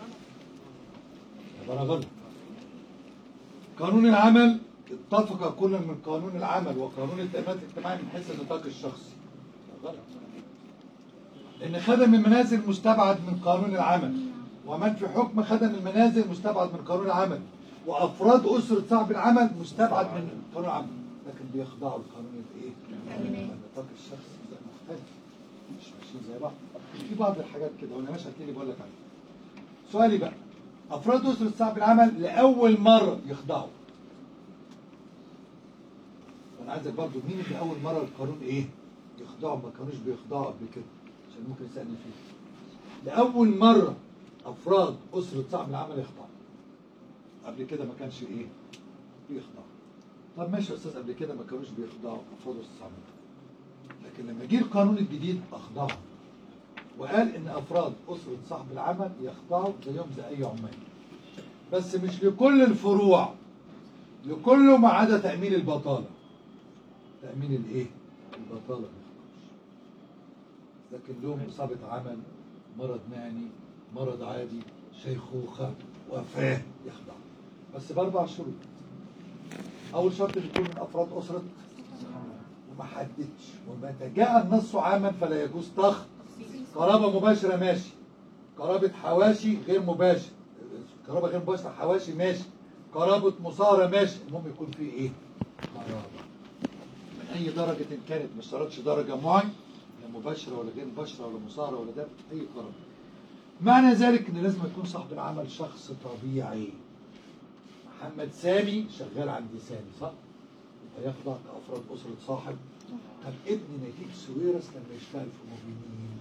يبقى انا غلط قانون العمل اتفق كل من قانون العمل وقانون التأمينات الاجتماعية من حيث النطاق الشخصي غلط لأن خدم المنازل مستبعد من قانون العمل ومن في حكم خدم المنازل مستبعد من قانون العمل وأفراد أسرة صاحب العمل مستبعد من قانون العمل لكن بيخضعوا لقانون الإيه؟ النطاق الشخصي ده مختلف مش ماشيين زي بعض في بعض الحاجات كده وأنا ماشي هتلاقيني بقول لك عليها سؤالي بقى أفراد أسرة صاحب العمل لأول مرة يخضعوا وأنا عايزك برضو مين اللي أول مرة القانون إيه؟ يخضعوا ما كانوش بيخضعوا قبل كده عشان ممكن يسألني فيه لأول مرة أفراد أسرة صاحب العمل يخضعوا قبل كده ما كانش إيه؟ بيخضعوا طب ماشي يا أستاذ قبل كده ما كانوش بيخضعوا أفراد أسرة صاحب العمل لكن لما جه القانون الجديد أخضعوا وقال إن أفراد أسرة صاحب العمل يخضعوا زيهم زي أي عمال بس مش لكل الفروع لكله ما عدا تأمين البطالة تأمين الإيه؟ البطالة ما يخضعوش لكن لهم إصابة عمل مرض مهني مرض عادي شيخوخة وفاة يخضع بس بأربع شروط أول شرط إن يكون من أفراد أسرة وما حددش ومتى جاء النص عاما فلا يجوز تخ قرابة مباشرة ماشي قرابة حواشي غير مباشر قرابة غير مباشرة حواشي ماشي قرابة مصارة ماشي المهم يكون في إيه؟ قرابة من أي درجة إن كانت ما اشترطش درجة معينة لا مباشرة ولا غير مباشرة ولا مصارة ولا ده أي قرار معنى ذلك إن لازم يكون صاحب العمل شخص طبيعي محمد سامي شغال عند سامي صح؟ يبقى يخضع كأفراد أسرة صاحب طب ابن نتيج سويرس لما يشتغل في موبينين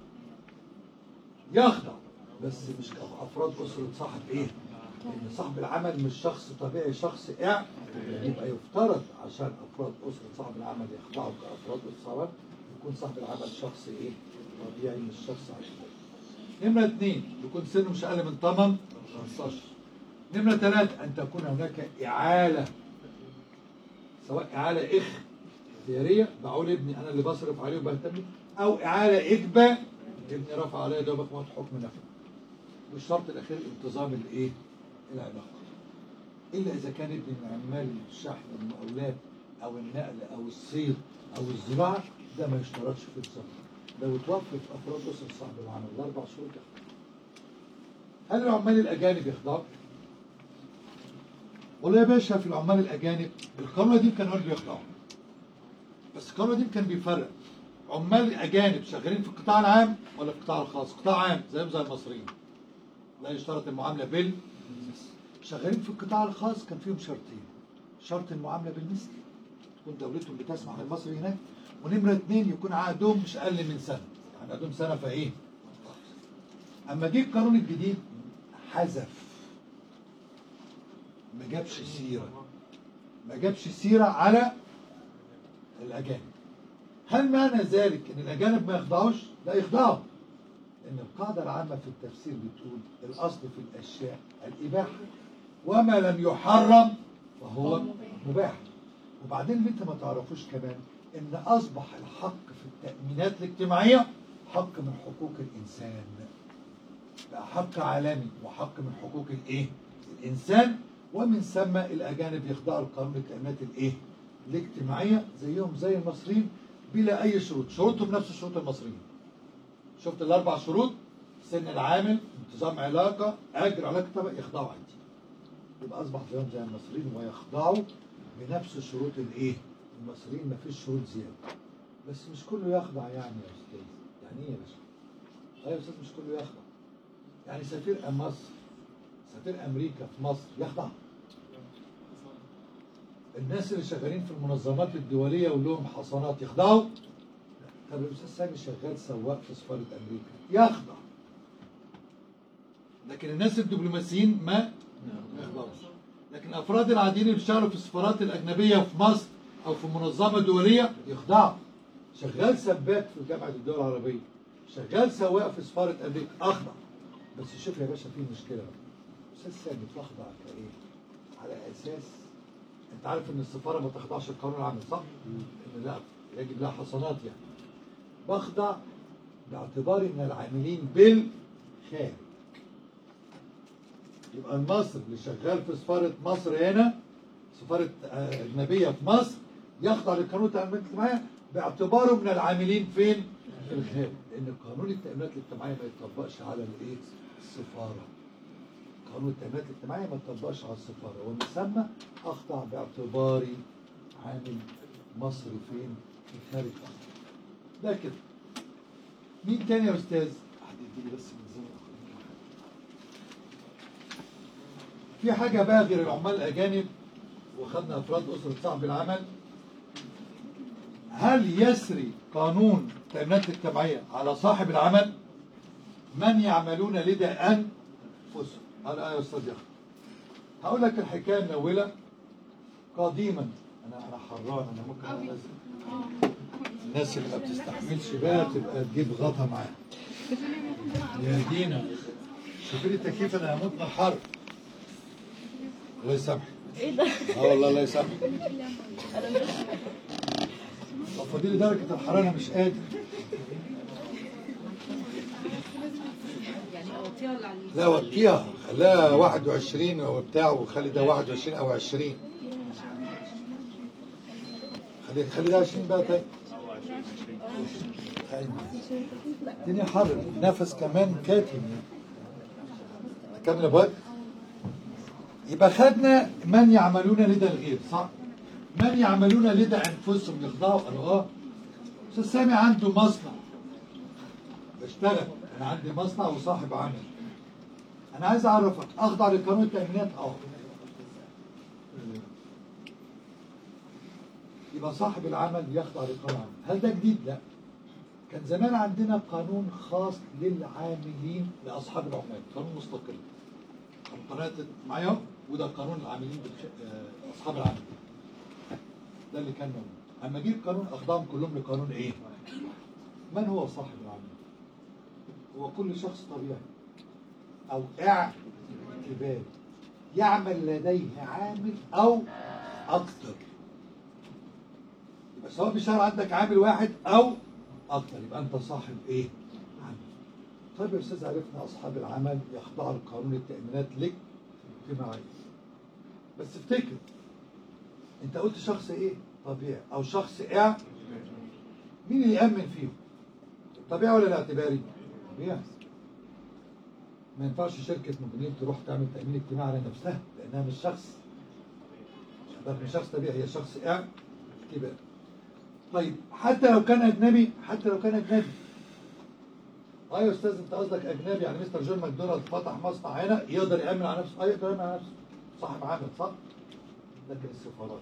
يخضع بس مش كأفراد أسرة صاحب إيه؟ لأن صاحب العمل مش شخص طبيعي شخص إع يبقى يفترض عشان أفراد أسرة صاحب العمل يخضعوا كأفراد أسرة صاحب يكون صاحب العمل شخص إيه؟ طبيعي مش شخص عشوائي. نمرة اثنين يكون سنه مش أقل من 8 15 نمرة ثلاثة أن تكون هناك إعالة سواء إعالة اختيارية بقول ابني أنا اللي بصرف عليه وبهتم بيه، أو إعالة إجباء ابني رفع عليا ده بقى حكم نفسي والشرط الأخير انتظام الإيه؟ العلاقة إلا إذا كان ابني من عمال الشحن والمقاولات أو النقل أو الصيد أو الزراعة ده ما يشترطش في الزراعة لو توفت أفراد أسر صاحب العمل الأربع شهور يخضع هل العمال الاجانب يخضعوا؟ والله يا باشا في العمال الاجانب القانون القديم كان هو اللي بيخضعوا بس القانون القديم كان بيفرق عمال اجانب شغالين في القطاع العام ولا في القطاع الخاص قطاع عام زيهم زي المصريين لا يشترط المعامله بال شغالين في القطاع الخاص كان فيهم شرطين شرط المعامله بالمثل تكون دولتهم بتسمح للمصري هناك ونمره اثنين يكون عقدهم مش اقل من سنه يعني عقدهم سنه فايه اما جه القانون الجديد حذف ما جابش سيره ما جابش سيره على الاجانب هل معنى ذلك ان الاجانب ما يخضعوش لا يخضعوا ان القاعده العامه في التفسير بتقول الاصل في الاشياء الاباحه وما لم يحرم فهو مباح وبعدين اللي انت ما تعرفوش كمان ان اصبح الحق في التامينات الاجتماعيه حق من حقوق الانسان بقى حق عالمي وحق من حقوق الايه الانسان ومن ثم الاجانب يخضعوا لقانون التامينات الايه الاجتماعيه زيهم زي المصريين بلا اي شروط شروطهم نفس شروط المصريين شفت الاربع شروط سن العامل انتظام علاقه اجر علاقه طبق يخضعوا عندي يبقى اصبح زيهم زي المصريين ويخضعوا بنفس شروط الايه المصريين ما فيش شروط زياده بس مش كله يخضع يعني يا استاذ يعني ايه يا باشا ايوه يا استاذ مش كله يخضع يعني سفير مصر سفير امريكا في مصر يخضع الناس اللي شغالين في المنظمات الدوليه ولهم حصانات يخضعوا طب الاستاذ سامي شغال سواق في سفاره امريكا يخضع لكن الناس الدبلوماسيين ما ما يخضعوش لكن الافراد العاديين اللي بيشتغلوا في السفارات الاجنبيه في مصر او في منظمه دوليه يخضعوا شغال سباك في جامعه الدول العربيه شغال سواق في سفاره امريكا اخضع بس شوف يا باشا في مشكله بقى استاذ سامي تخضع كايه على اساس انت عارف ان السفاره ما تخضعش القانون العام صح؟ ان لا يجب لها حصانات يعني بخضع باعتباري من العاملين بالخارج يبقى المصري اللي شغال في سفاره مصر هنا سفاره آه، اجنبيه في مصر يخضع لقانون التامينات الاجتماعيه باعتباره من العاملين فين؟ في الخارج لان قانون التامينات الاجتماعيه ما يطبقش على الايه؟ السفاره قانون التأمينات الاجتماعية ما تطبقش على السفارة ومن ثم أخضع باعتباري عامل مصري فين؟ في خارج مصر. ده كده. مين تاني يا أستاذ؟ حد يديني بس من زمن في حاجة بقى غير العمال الأجانب وخدنا أفراد أسرة صاحب العمل هل يسري قانون التأمينات الاجتماعية على صاحب العمل من يعملون لدى أنفسهم قال آه يا أستاذ يا أخي هقول لك الحكاية الأولى قديما أنا أنا حران أنا ممكن أنزل الناس اللي ما بتستحملش بقى تبقى تجيب غطا معاها يا دينا شوفي لي تكييف أنا هموت من الحر الله يسامحك ايه ده؟ اه والله الله يسامحك طب فاضي درجة الحرارة أنا مش قادر يعني اوطيها ولا عليه؟ لا وطيها خلاها 21 وبتاع وخلي ده 21 او 20 خلي خلي ده 20 بقى طيب خلي. الدنيا حر نفس كمان كاتم كامل بقى يبقى خدنا من يعملون لدى الغير صح؟ من يعملون لدى انفسهم يخضعوا قالوا اه استاذ سامي عنده مصنع بشتغل انا عندي مصنع وصاحب عمل انا عايز اعرفك اخضع لقانون التامينات اه يبقى صاحب العمل يخضع لقانون العمل هل ده جديد لا كان زمان عندنا قانون خاص للعاملين لاصحاب العمال قانون مستقل قناه معايا وده قانون العاملين بالخ- آه، اصحاب العمل ده اللي كان موجود اما جه القانون اخضعهم كلهم لقانون ايه من هو صاحب العمل هو كل شخص طبيعي او اعتباري يعمل لديه عامل او اكثر يبقى سواء بيشتغل عندك عامل واحد او اكثر يبقى انت صاحب ايه عمل طيب يا استاذ عرفنا اصحاب العمل يخضعوا لقانون التامينات الاجتماعيه بس افتكر انت قلت شخص ايه طبيعي او شخص اع مين اللي يامن فيهم طبيعي ولا الاعتباري طبيعي ما ينفعش شركه مؤمنين تروح تعمل تامين اجتماعي على نفسها لانها مش شخص ده مش شخص طبيعي هي شخص ايه كبير طيب حتى لو كان اجنبي حتى لو كان اجنبي اه يا استاذ انت قصدك اجنبي يعني مستر جون ماكدونالد فتح مصنع هنا يقدر يامن على نفسه اه يقدر يامن على نفسه صاحب عمل صح لكن السفارات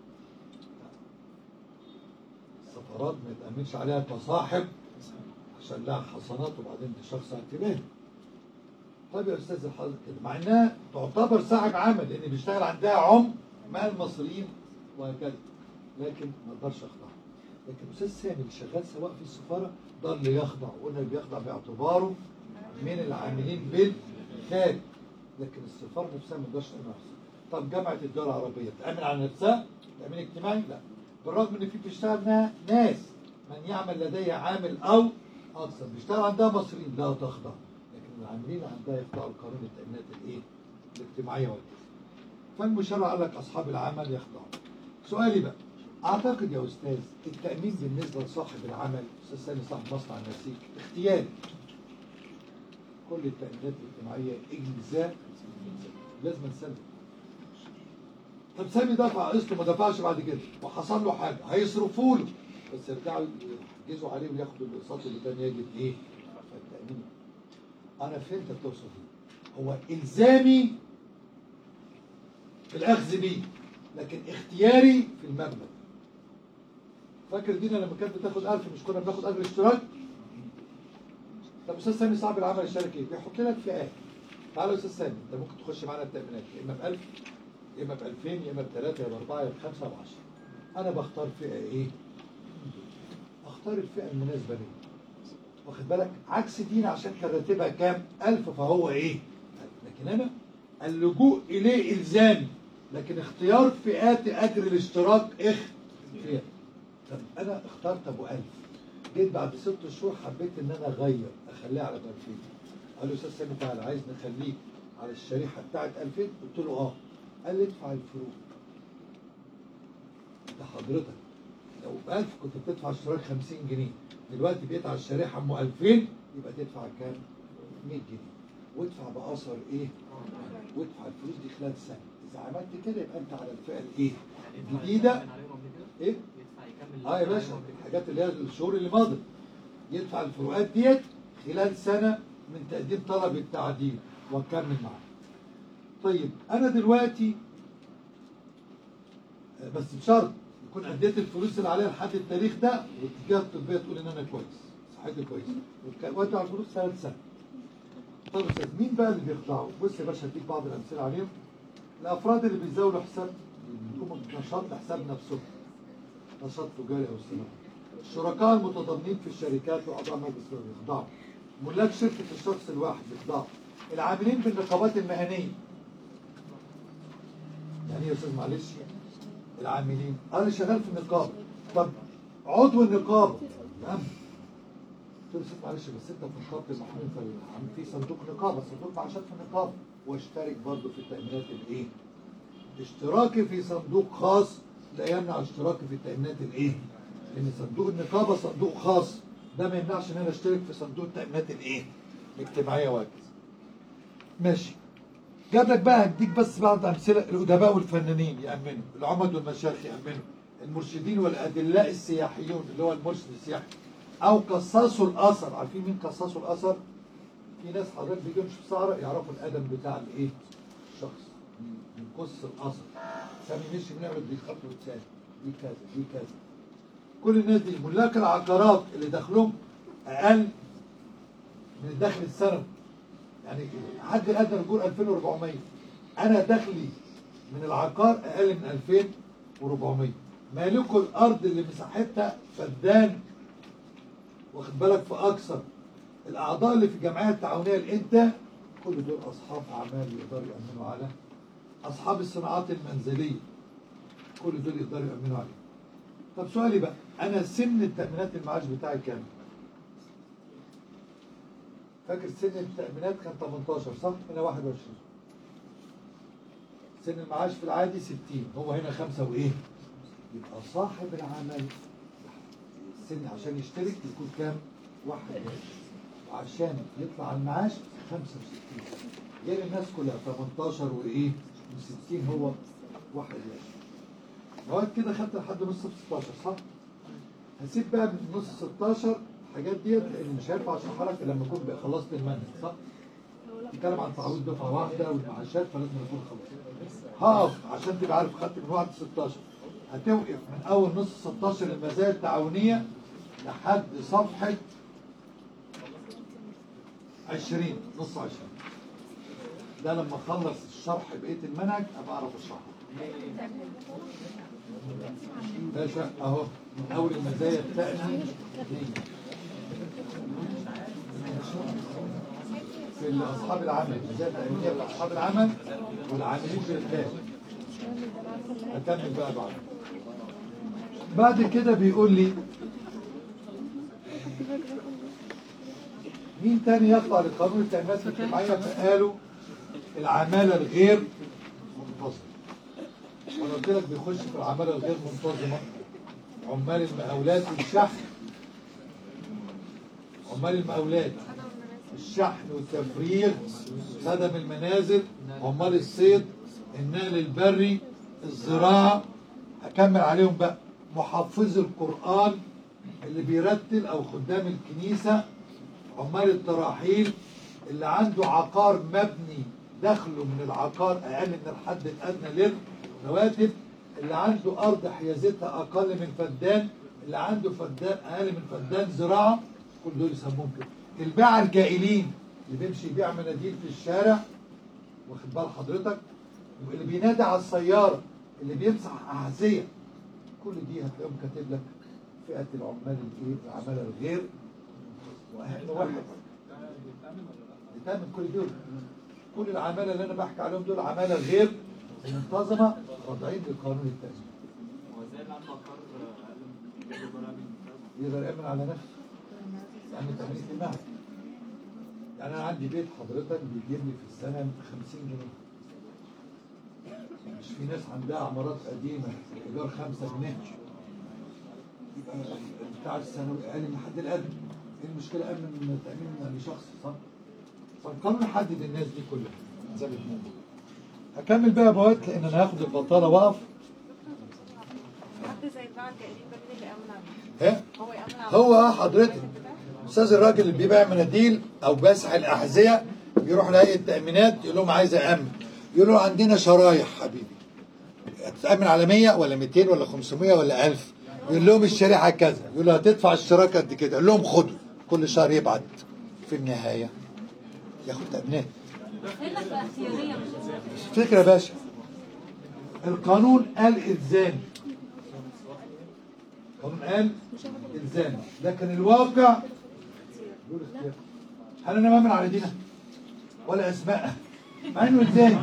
السفارات ما يتامنش عليها كصاحب عشان لها حصانات وبعدين دي شخص اعتباري طيب يا استاذ الحظ كده مع انها تعتبر صاحب عمل لان بيشتغل عندها عم مع المصريين وهكذا لكن ما اقدرش اخضع لكن استاذ سامي اللي شغال سواء في السفاره ده اللي يخضع قلنا اللي بيخضع باعتباره من العاملين بالخارج لكن السفاره نفسها ما تقدرش تامن على نفسها طب جامعه الدول العربيه تامن على نفسها تامين اجتماعي لا بالرغم ان في بتشتغل نا- ناس من يعمل لديه عامل او اكثر بيشتغل عندها مصريين لا تخضع لكن العاملين عندها يخضعوا لقانون التامينات الايه الاجتماعيه والكذا فالمشرع قال لك اصحاب العمل يخضعوا سؤالي بقى اعتقد يا استاذ التامين بالنسبه لصاحب العمل استاذ سامي صاحب مصنع النسيج اختياري كل التامينات الاجتماعيه اجزاء لازم نسلم طب سامي دفع قسطه ما دفعش بعد كده وحصل له حاجه هيصرفوا له بس يرجعوا يحجزوا عليه وياخدوا الاقساط اللي كان يجب ايه؟ التامين انا فهمت بتوصف ايه هو الزامي في الاخذ بيه لكن اختياري في المبلغ فاكر دينا لما كانت بتاخد 1000 مش كنا بناخد اجر اشتراك طب استاذ سامي صاحب العمل الشركي بيحط لك فئات تعالى يا استاذ سامي انت ممكن تخش معانا التامينات يا اما ب 1000 يا اما ب 2000 يا اما ب 3 يا ب 4 يا ب 5 يا ب 10 انا بختار فئه ايه؟ اختار الفئه المناسبه لي واخد بالك عكس دينا عشان كان راتبها كام 1000 فهو ايه لكن انا اللجوء اليه الزامي لكن اختيار فئات اجر الاشتراك اختيار طب انا اخترت ابو 1000 جيت بعد ست شهور حبيت ان انا اغير اخليها على ب 2000 قال له استاذ سامي تعالى عايز نخليك على الشريحه بتاعت 2000 قلت له اه قال لي ادفع الفروق ده حضرتك لو ب 1000 كنت بتدفع اشتراك 50 جنيه دلوقتي بقيت على الشريحه ام 2000 يبقى تدفع كام؟ 100 جنيه وادفع باثر ايه؟ وادفع الفلوس دي خلال سنه اذا عملت كده يبقى انت على الفئه الايه؟ الجديده ايه؟ اه يا باشا الحاجات اللي هي الشهور اللي مضت يدفع الفروقات ديت خلال سنه من تقديم طلب التعديل واكمل معاه. طيب انا دلوقتي آه، بس بشرط يكون اديت الفلوس اللي عليها لحد التاريخ ده والجهه الطبيه تقول ان انا كويس صحتي كويسه والك- وادفع الفلوس ثلاث سنه. طب يا استاذ مين بقى اللي بيخضعوا؟ بص يا باشا هديك بعض الامثله عليهم. الافراد اللي بيزاولوا حساب يقوموا بنشاط لحساب نفسهم. نشاط تجاري او صناعي. الشركاء المتضامنين في الشركات واعضاء مجلس الاداره يخضعوا. ملاك شركه الشخص الواحد يخضعوا. العاملين بالنقابات المهنيه. يعني ايه يا استاذ معلش؟ العاملين انا شغال في النقابه. طب عضو النقابه نعم قلت له ست معلش بس انت في نقابه المحامين في العام- في صندوق نقابه صندوق معاشات في النقابه واشترك برضه في التامينات الايه؟ اشتراكي في صندوق خاص لا يمنع اشتراكي في التامينات الايه؟ لان صندوق النقابه صندوق خاص ده ما يمنعش ان انا اشترك في صندوق التامينات الايه؟ الاجتماعيه وهكذا. ماشي. جاب لك بقى هديك بس بعض امثله الادباء والفنانين يامنوا، العمد والمشايخ يامنوا، المرشدين والادلاء السياحيون اللي هو المرشد السياحي او قصاصوا الاثر، عارفين مين قصاصوا الاثر؟ في ناس حضرتك بيجوا يمشوا في الصحراء يعرفوا الادب بتاع الايه؟ الشخص من قص الاثر. سامي مشي من يعمل دي خط والتاني دي كذا دي كذا. كل الناس دي ملاك العقارات اللي دخلهم اقل من الدخل السنوي يعني حد الادنى نقول 2400 انا دخلي من العقار اقل من 2400 مالكوا الارض اللي مساحتها فدان واخد بالك في اكثر الاعضاء اللي في الجمعيه التعاونيه الانت كل دول اصحاب اعمال يقدروا يامنوا على اصحاب الصناعات المنزليه كل دول يقدروا يامنوا عليه طب سؤالي بقى انا سن التامينات المعاش بتاعي كام فاكر سن التأمينات كان 18 صح؟ هنا 21 سن المعاش في العادي 60 هو هنا خمسة وإيه؟ يبقى صاحب العمل السن عشان يشترك يكون كام؟ 21 عشان يطلع على المعاش 65 غير الناس كلها 18 وايه و60 هو واحد يعني لغايه كده خدت لحد نص 16 صح؟ هسيب بقى من نص 16 الحاجات ديت لان مش هينفع اشرحها لك إلا لما اكون بقى خلصت المنهج صح؟ بتتكلم عن تعويض دفعه واحده والمعاشات فلازم اكون خلصت. هقف عشان تبقى عارف خدت من 1 ل 16 هتوقف من اول نص 16 المزايا التعاونيه لحد صفحه 20 نص 20 ده لما اخلص الشرح بقيه المنهج ابقى اعرف اشرحه باشا اهو من اول المزايا التأني في اصحاب العمل المزايا التأنية في اصحاب العمل والعاملين في الخارج اكمل بقى بعد بعد كده بيقول لي مين تاني يخضع لقانون التأمينات الاجتماعية فقالوا العمالة الغير منتظمة وانا قلت لك بيخش في العمالة الغير منتظمة عمال المقاولات والشحن عمال المقاولات الشحن والتفريغ خدم المنازل عمال الصيد النقل البري الزراعة هكمل عليهم بقى محفظ القرآن اللي بيرتل أو خدام الكنيسة عمال التراحيل اللي عنده عقار مبني دخله من العقار أقل من الحد الأدنى للرواتب اللي عنده أرض حيازتها أقل من فدان اللي عنده فدان أقل من فدان زراعة كل دول يسموهم كده الباعة الجائلين اللي بيمشي يبيع مناديل في الشارع واخد بال حضرتك واللي بينادي على السيارة اللي بيمسح أحذية كل دي هتلاقيهم كاتب لك فئة العمال الايه العمالة الغير واهم واحد بتعمل كل دول كل العمالة اللي انا بحكي عليهم دول عمالة غير منتظمة خاضعين لقانون التأمين هو ازاي اللي عنده عقار اقل من يجيب ولا من يقدر يأمن على نفسه يعني تأمين اجتماعي يعني أنا عندي بيت حضرتك بيجيب لي في السنة 50 جنيه مش في ناس عندها عمارات قديمة إيجار 5 جنيه يبقى بتاع الثانوي أقل من الحد الأدنى إيه المشكلة أمن من تأمين لشخص صح؟ فالقانون يحدد الناس دي كلها زي ما بنقول. هكمل بقى يا بوات لأن أنا هاخد البطالة وأقف حد زي الباعة الجائلين ده مين اللي يأمن عليه؟ ها؟ هو يأمن عليه هو اه حضرتك استاذ الراجل اللي بيبيع مناديل او باسح الاحذيه يروح لهيئه التامينات يقول لهم عايز امن يقول له عندنا شرايح حبيبي هتتامن على 100 ولا 200 ولا 500 ولا 1000 يقول لهم الشريحه كذا يقول له هتدفع الاشتراك قد كده يقول لهم خدوا كل شهر يبعت في النهايه ياخد تامينات فكره يا باشا القانون قال الزامي القانون قال الزامي لكن الواقع بيقول اختيار هل انا مامن على دينا ولا اسماء مع انه الزامي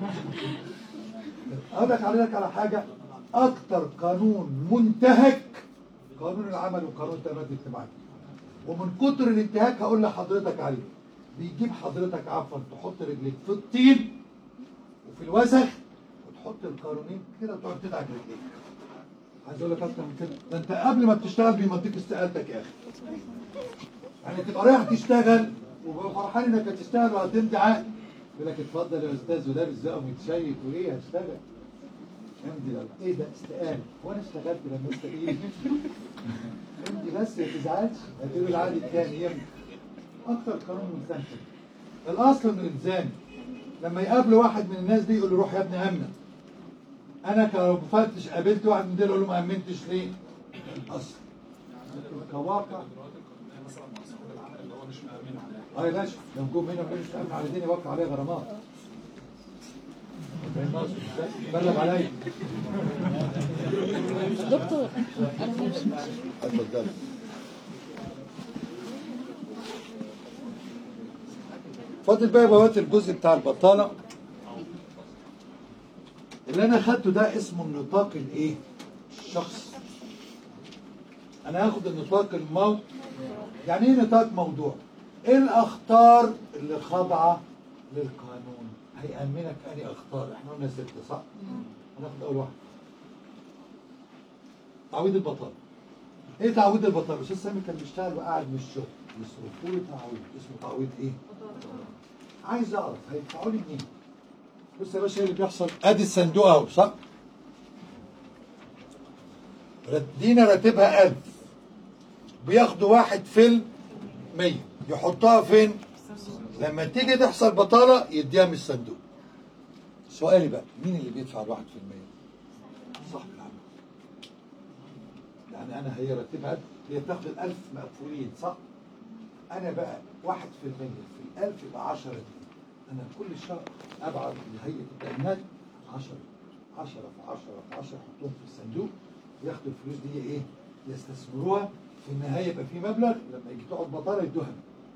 اقول لك على لك على حاجه اكتر قانون منتهك قانون العمل وقانون التامينات الاجتماعيه ومن كتر الانتهاك هقول لحضرتك عليه بيجيب حضرتك عفوا تحط رجليك في الطين وفي الوسخ وتحط القانونين كده وتقعد تدعك رجليك عايز اقول لك اكتر من كده ده انت قبل ما بتشتغل بيمضيك استقالتك يا اخي يعني تبقى رايح تشتغل وببقى فرحان انك هتشتغل وهتمضي عقد يقول لك اتفضل يا استاذ ولابس بقى ومتشيك وايه هشتغل امضي يلا. ايه ده استقاله وانا اشتغلت لما انت ايه امضي بس ما تزعلش هتقول العقد الثاني يمضي اكتر قانون مستنكر الاصل انه الزامي لما يقابله واحد من الناس دي يقول له روح يا ابني امنه انا كمفتش قابلت واحد من دول اقول له ما امنتش ليه الاصل لكن كواقع اه يا باشا لو جم هنا وقالوا مش امن على ديني وقع عليه غرامات بلغ عليا دكتور انا مش اتفضل فاضل بقى بوات الجزء بتاع البطاله اللي انا خدته ده اسمه النطاق الايه الشخص انا هاخد النطاق المو يعني ايه نطاق موضوع ايه الاخطار اللي خاضعه للقانون هيأمنك اني اخطار احنا قلنا ستة صح هناخد اول واحد تعويض البطاله ايه تعويض البطاله الاستاذ سامي كان بيشتغل وقاعد من الشغل يصرفوا له تعويض اسمه تعويض ايه عايز اعرف هيدفعوا لي منين بص يا باشا ايه اللي بيحصل ادي الصندوق اهو صح رت- دينا راتبها 1000 بياخدوا واحد في المية يحطها فين لما تيجي تحصل بطالة يديها من الصندوق سؤالي بقى مين اللي بيدفع الواحد في المية صاحب العمل يعني انا هي راتبها هي بتاخد الألف مقفولين صح انا بقى واحد في المية في الألف يبقى عشرة جنيه انا كل شهر ابعت لهيئة التأمينات عشرة عشرة في عشرة في عشرة يحطوهم في الصندوق ياخدوا الفلوس دي ايه يستثمروها في النهاية يبقى في مبلغ لما يجي تقعد بطالة يدوها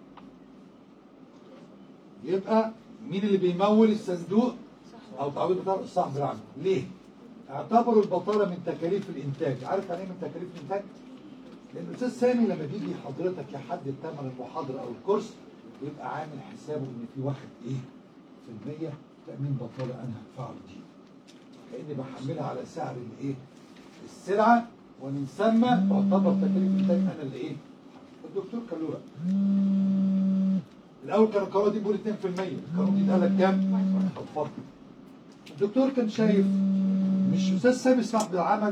يبقى مين اللي بيمول الصندوق او تعويض البطاله صاحب العمل ليه اعتبروا البطاله من تكاليف الانتاج عارف يعني ايه من تكاليف الانتاج لان الاستاذ سامي لما بيجي حضرتك يحدد ثمن المحاضره او الكورس بيبقى عامل حسابه ان في واحد ايه في المية تامين بطاله انا هدفعه دي كاني بحملها على سعر الايه السلعه ومن ثم تعتبر تكاليف الانتاج انا اللي ايه الدكتور كان له رأي. الاول كان القانون دي بيقول 2% القانون دي اتقال لك كام؟ اتفضل الدكتور كان شايف مش استاذ سامي صاحب العمل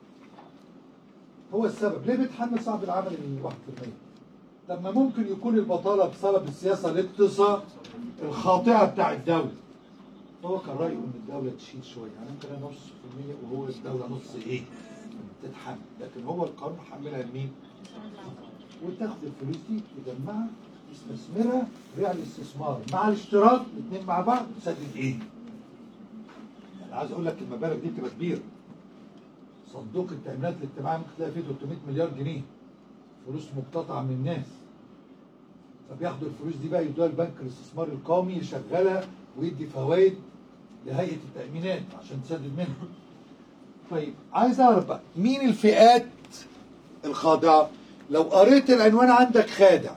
هو السبب ليه بيتحمل صاحب العمل ال 1% لما ممكن يكون البطاله بسبب السياسه الاقتصاد الخاطئه بتاع الدوله هو كان رايه ان الدوله تشيل شويه يعني ممكن انا نص في المية وهو الدوله نص ايه تتحمل لكن هو القانون حملها لمين؟ وتاخد الفلوس دي تجمعها تستثمرها بيع الاستثمار مع الاشتراك الاثنين مع بعض تسدد ايه؟ انا عايز اقول لك المبالغ دي بتبقى كبيره صندوق التامينات الاجتماعيه ممكن تلاقي فيه 300 مليار جنيه فلوس مقتطعه من الناس فبياخدوا الفلوس دي بقى يدوها البنك الاستثمار القومي يشغلها ويدي فوائد لهيئه التامينات عشان تسدد منها طيب عايز اعرف بقى مين الفئات الخاضعه لو قريت العنوان عندك خادع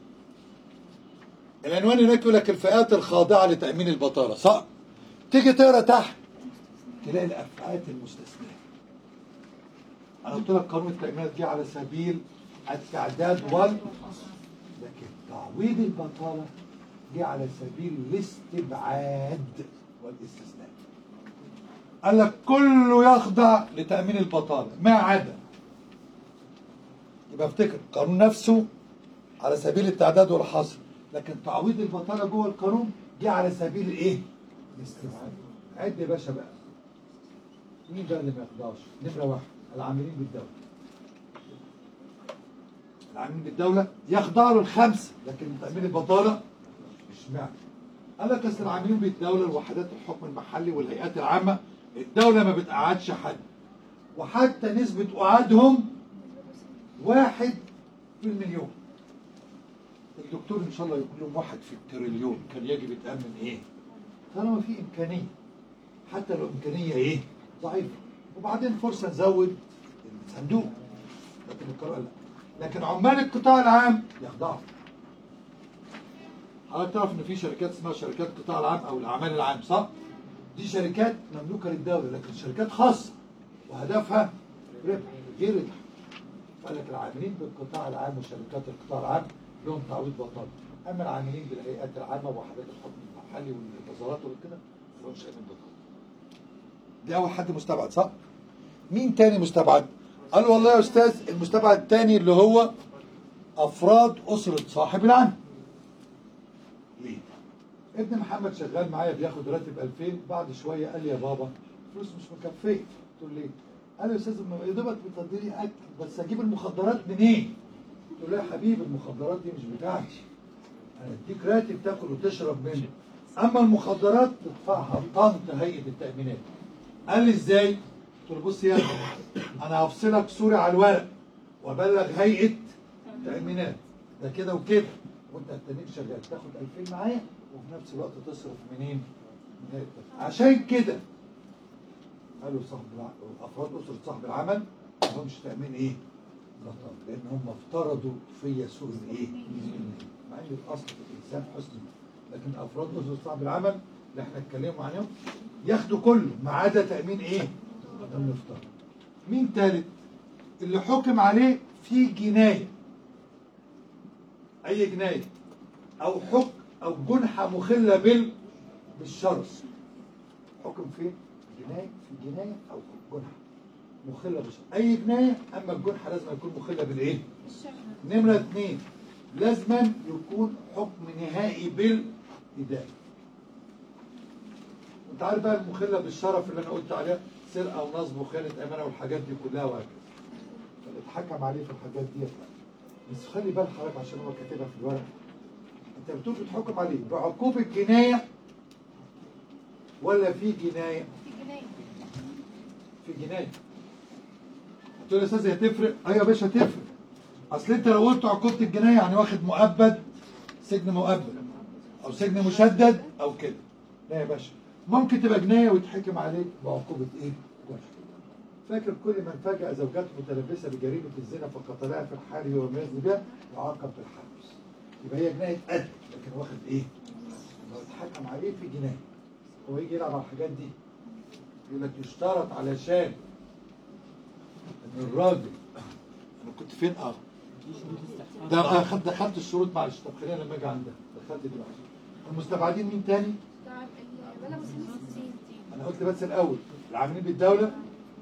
العنوان هناك يقول لك الفئات الخاضعه لتامين البطاله صح تيجي تقرا تحت تلاقي الافئات المستثناه انا قلت لك قانون التامينات جه على سبيل التعداد وال لكن تعويض البطاله جه على سبيل الاستبعاد والاستثناء قال لك كله يخضع لتامين البطاله ما عدا يبقى افتكر القانون نفسه على سبيل التعداد والحصر لكن تعويض البطاله جوه القانون جه على سبيل الايه؟ الاستبعاد عد يا باشا بقى مين بقى اللي ما يخضعش؟ نمره واحد العاملين بالدوله العاملين بالدوله يخضعوا الخمسه لكن تامين البطاله مش معنى قال لك اصل العاملين بالدوله الوحدات الحكم المحلي والهيئات العامه الدوله ما بتقعدش حد وحتى نسبه قعادهم واحد في المليون الدكتور ان شاء الله يقول لهم واحد في التريليون كان يجب يتامن ايه؟ طالما في امكانيه حتى لو امكانيه ايه؟ ضعيفه وبعدين فرصه نزود الصندوق لكن القرار لا لكن عمال القطاع العام يخضعوا حضرتك تعرف ان في شركات اسمها شركات القطاع العام او الاعمال العام صح؟ دي شركات مملوكه للدوله لكن شركات خاصه وهدفها ربح غير الربح قال لك العاملين بالقطاع العام وشركات القطاع العام لهم تعويض بطاله اما العاملين بالهيئات العامه ووحدات الحكم المحلي والوزارات وكده ما لهمش امين بطاله دي اول حد مستبعد صح مين تاني مستبعد قال والله يا استاذ المستبعد التاني اللي هو افراد اسره صاحب العمل ليه ابن محمد شغال معايا بياخد راتب 2000 بعد شويه قال لي يا بابا فلوس مش مكفيه قلت له ليه قال لي يا استاذ ما يا دوبك بتقضي لي اكل بس اجيب المخدرات منين قلت له لا يا حبيبي المخدرات دي مش بتاعتي انا اديك راتب تاكل وتشرب منه اما المخدرات تدفعها طنط هيئه التامينات قال لي ازاي قلت له بص يا ابني انا هفصلك صورة على الورق وابلغ هيئه تامينات ده كده وكده وانت هتنيك شغال تاخد 2000 معايا وفي نفس الوقت تصرف منين؟ من هيئة التأمين. عشان كده قالوا صاحب الع- افراد اسره صاحب العمل ما لهمش تامين ايه؟ بطاله لان هم افترضوا فيا سوء الايه؟ مع ان الاصل في الانسان حسن لكن افراد اسره صاحب العمل اللي احنا اتكلمنا عنهم ياخدوا كله ما عدا تامين ايه؟ المفترض مين تالت؟ اللي حكم عليه في جناية أي جناية أو حكم أو جنحة مخلة بال بالشرف حكم فين؟ جناية في جناية أو جنحة مخلة بالشرف أي جناية أما الجنحة لازم يكون مخلة بالإيه؟ نمرة اثنين لازما يكون حكم نهائي بالإدانة انت عارف بقى المخلة بالشرف اللي انا قلت عليها سرقة ونصب وخيانة امانة والحاجات دي كلها وهكذا اتحكم عليه في الحاجات دي بس خلي بال حضرتك عشان هو كاتبها في الورق انت بتقول بتحكم عليه بعقوبة جناية ولا في جناية؟ في جناية في جناية قلت له يا استاذ هي تفرق؟ ايوه يا باشا تفرق اصل انت لو قلت عقوبة الجناية يعني واخد مؤبد سجن مؤبد او سجن مشدد او كده لا يا باشا ممكن تبقى جناية ويتحكم عليك بعقوبة ايه؟ جنح فاكر كل من فاجأ زوجته متلبسة بجريمة الزنا فقتلها في الحال وما يزني بها يعاقب بالحبس يبقى هي جناية قتل لكن واخد ايه؟ لو اتحكم عليه في جناية هو يجي يلعب على الحاجات دي يقول لك يشترط علشان ان الراجل انا كنت فين اه ده آه، خد دخلت الشروط معلش طب خلينا لما اجي عندها دخلت دلوقتي المستبعدين مين تاني؟ بلغوا سن الستين انا قلت بس الاول العاملين بالدوله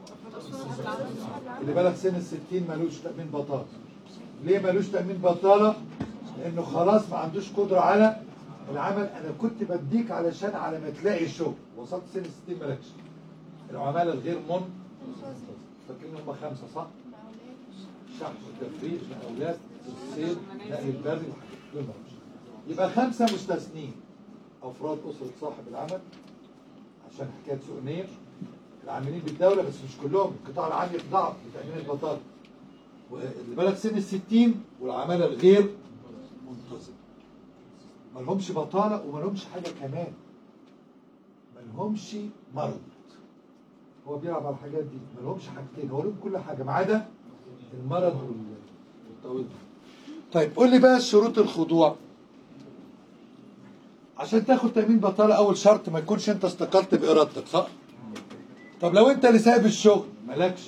اللي بلغ سن الستين ملوش تامين بطاله ليه ملوش تامين بطاله لانه خلاص ما عندوش قدره على العمل انا كنت بديك علشان على ما تلاقي شغل وصلت سن الستين مالكش العماله الغير من فاكرين هم خمسه صح؟ شحن وتفريج الاولاد السيل نقل البري دول مالوش. يبقى خمسه مستثنين افراد اسره صاحب العمل عشان حكايه سوء نير العاملين بالدوله بس مش كلهم القطاع العام يخضع لتامين البطاله واللي بلغ سن الستين والعماله الغير منتظم ما لهمش بطاله وما لهمش حاجه كمان ما لهمش مرض هو بيلعب على الحاجات دي ما لهمش حاجتين هو لهم كل حاجه ما عدا المرض وال- والطويل طيب قول لي بقى شروط الخضوع عشان تاخد تأمين بطالة أول شرط ما يكونش أنت استقلت بإرادتك صح؟ طب لو أنت اللي سايب الشغل مالكش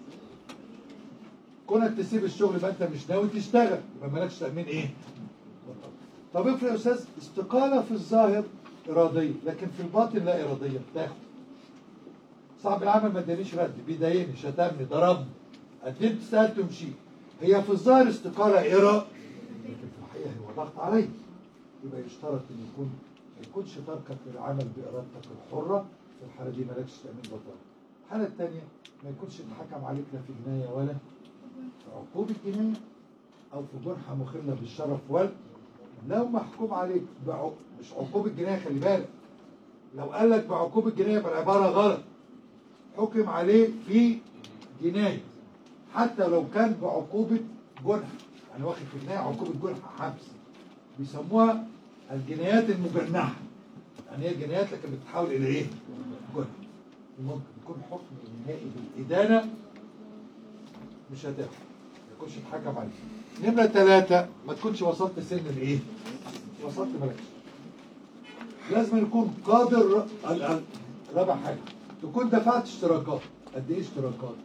كونك تسيب الشغل يبقى أنت مش ناوي تشتغل يبقى مالكش تأمين إيه؟ بطالة. طب افرض يا أستاذ استقالة في الظاهر إرادية لكن في الباطن لا إرادية بتاخد صاحب العمل ما ادانيش رد بيضايقني شتمني ضربني قدمت سألت ومشيت هي في الظاهر استقالة إرادية لكن في الحقيقة هو ضغط عليا يبقى يشترط ان يكون ما يكونش تركك للعمل بارادتك الحره في الحاله دي مالكش تامين بطاله. الحاله الثانيه ما يكونش اتحكم عليك لا في جنايه ولا في عقوبه جنايه او في جنحه مخله بالشرف وال لو محكوم عليك بعق... مش عقوبه جنايه خلي بالك لو قال لك بعقوبه جنايه يبقى العباره غلط حكم عليه في جنايه حتى لو كان بعقوبه جنحه يعني واخد في جنايه عقوبه جنحه حبس بيسموها الجنايات المجنحة يعني هي جنايات لكن بتتحول إلى إيه؟ جنح ممكن يكون حكم نهائي بالإدانة مش هتاخد ما يكونش اتحكم عليه نمرة ثلاثة ما تكونش وصلت سن الإيه؟ وصلت مالكش لازم يكون قادر ال- ال- رابع حاجة تكون دفعت اشتراكات قد إيه اشتراكات؟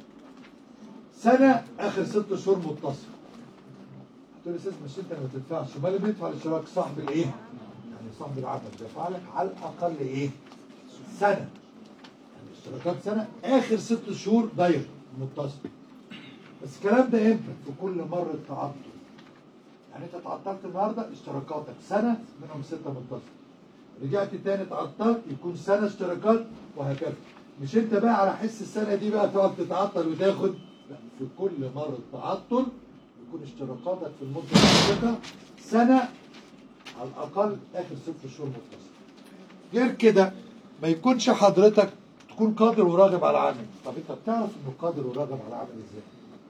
سنة آخر ست شهور متصل تقول لي استاذ مش انت اللي ما تدفعش امال اللي بيدفع الاشتراك صاحب الايه؟ يعني صاحب العمل دفع لك على الاقل ايه؟ سنه يعني اشتراكات سنه اخر ست شهور داير متصل بس الكلام ده امتى؟ في كل مره تعطل يعني انت تعطلت النهارده اشتراكاتك سنه منهم سته متصل رجعت تاني تعطلت يكون سنه اشتراكات وهكذا مش انت بقى على حس السنه دي بقى تقعد تتعطل وتاخد لا في كل مره تعطل يكون اشتراكاتك في المده السابقه سنه على الاقل اخر ست شهور متصل غير كده ما يكونش حضرتك تكون قادر وراغب على العمل طب انت بتعرف انه قادر وراغب على العمل ازاي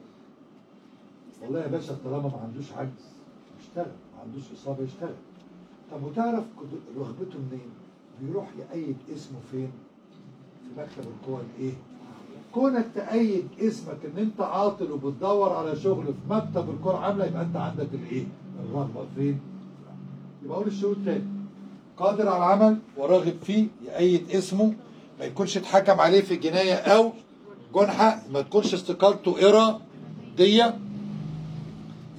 والله يا باشا طالما ما عندوش عجز يشتغل ما عندوش اصابه يشتغل طب وتعرف قد- رغبته منين بيروح يأيد اسمه فين في مكتب القوى الايه كونك تأيد اسمك ان انت عاطل وبتدور على شغل في مكتب القوى العامله يبقى انت عندك الايه الرغبه فين يبقى اقول الشروط تاني قادر على العمل وراغب فيه يأيد اسمه ما يكونش اتحكم عليه في جناية أو جنحة ما تكونش استقالته إرادية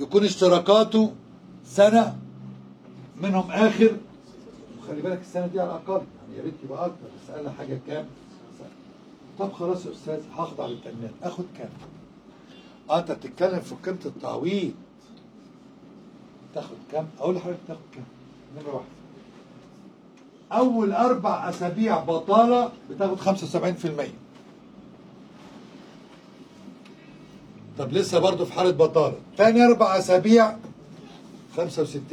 يكون اشتراكاته سنة منهم آخر وخلي بالك السنة دي على الأقل يعني يا ريت يبقى أكتر بس أقل حاجة كام؟ سنة. طب خلاص يا أستاذ هخضع للتأمينات آخد كام؟ أه أنت بتتكلم في قيمة التعويض تاخد كام؟ أقول لحضرتك تاخد كام؟ نمرة واحدة أول أربع أسابيع بطالة بتاخد 75% طب لسه برضه في حالة بطالة تاني أربع أسابيع 65%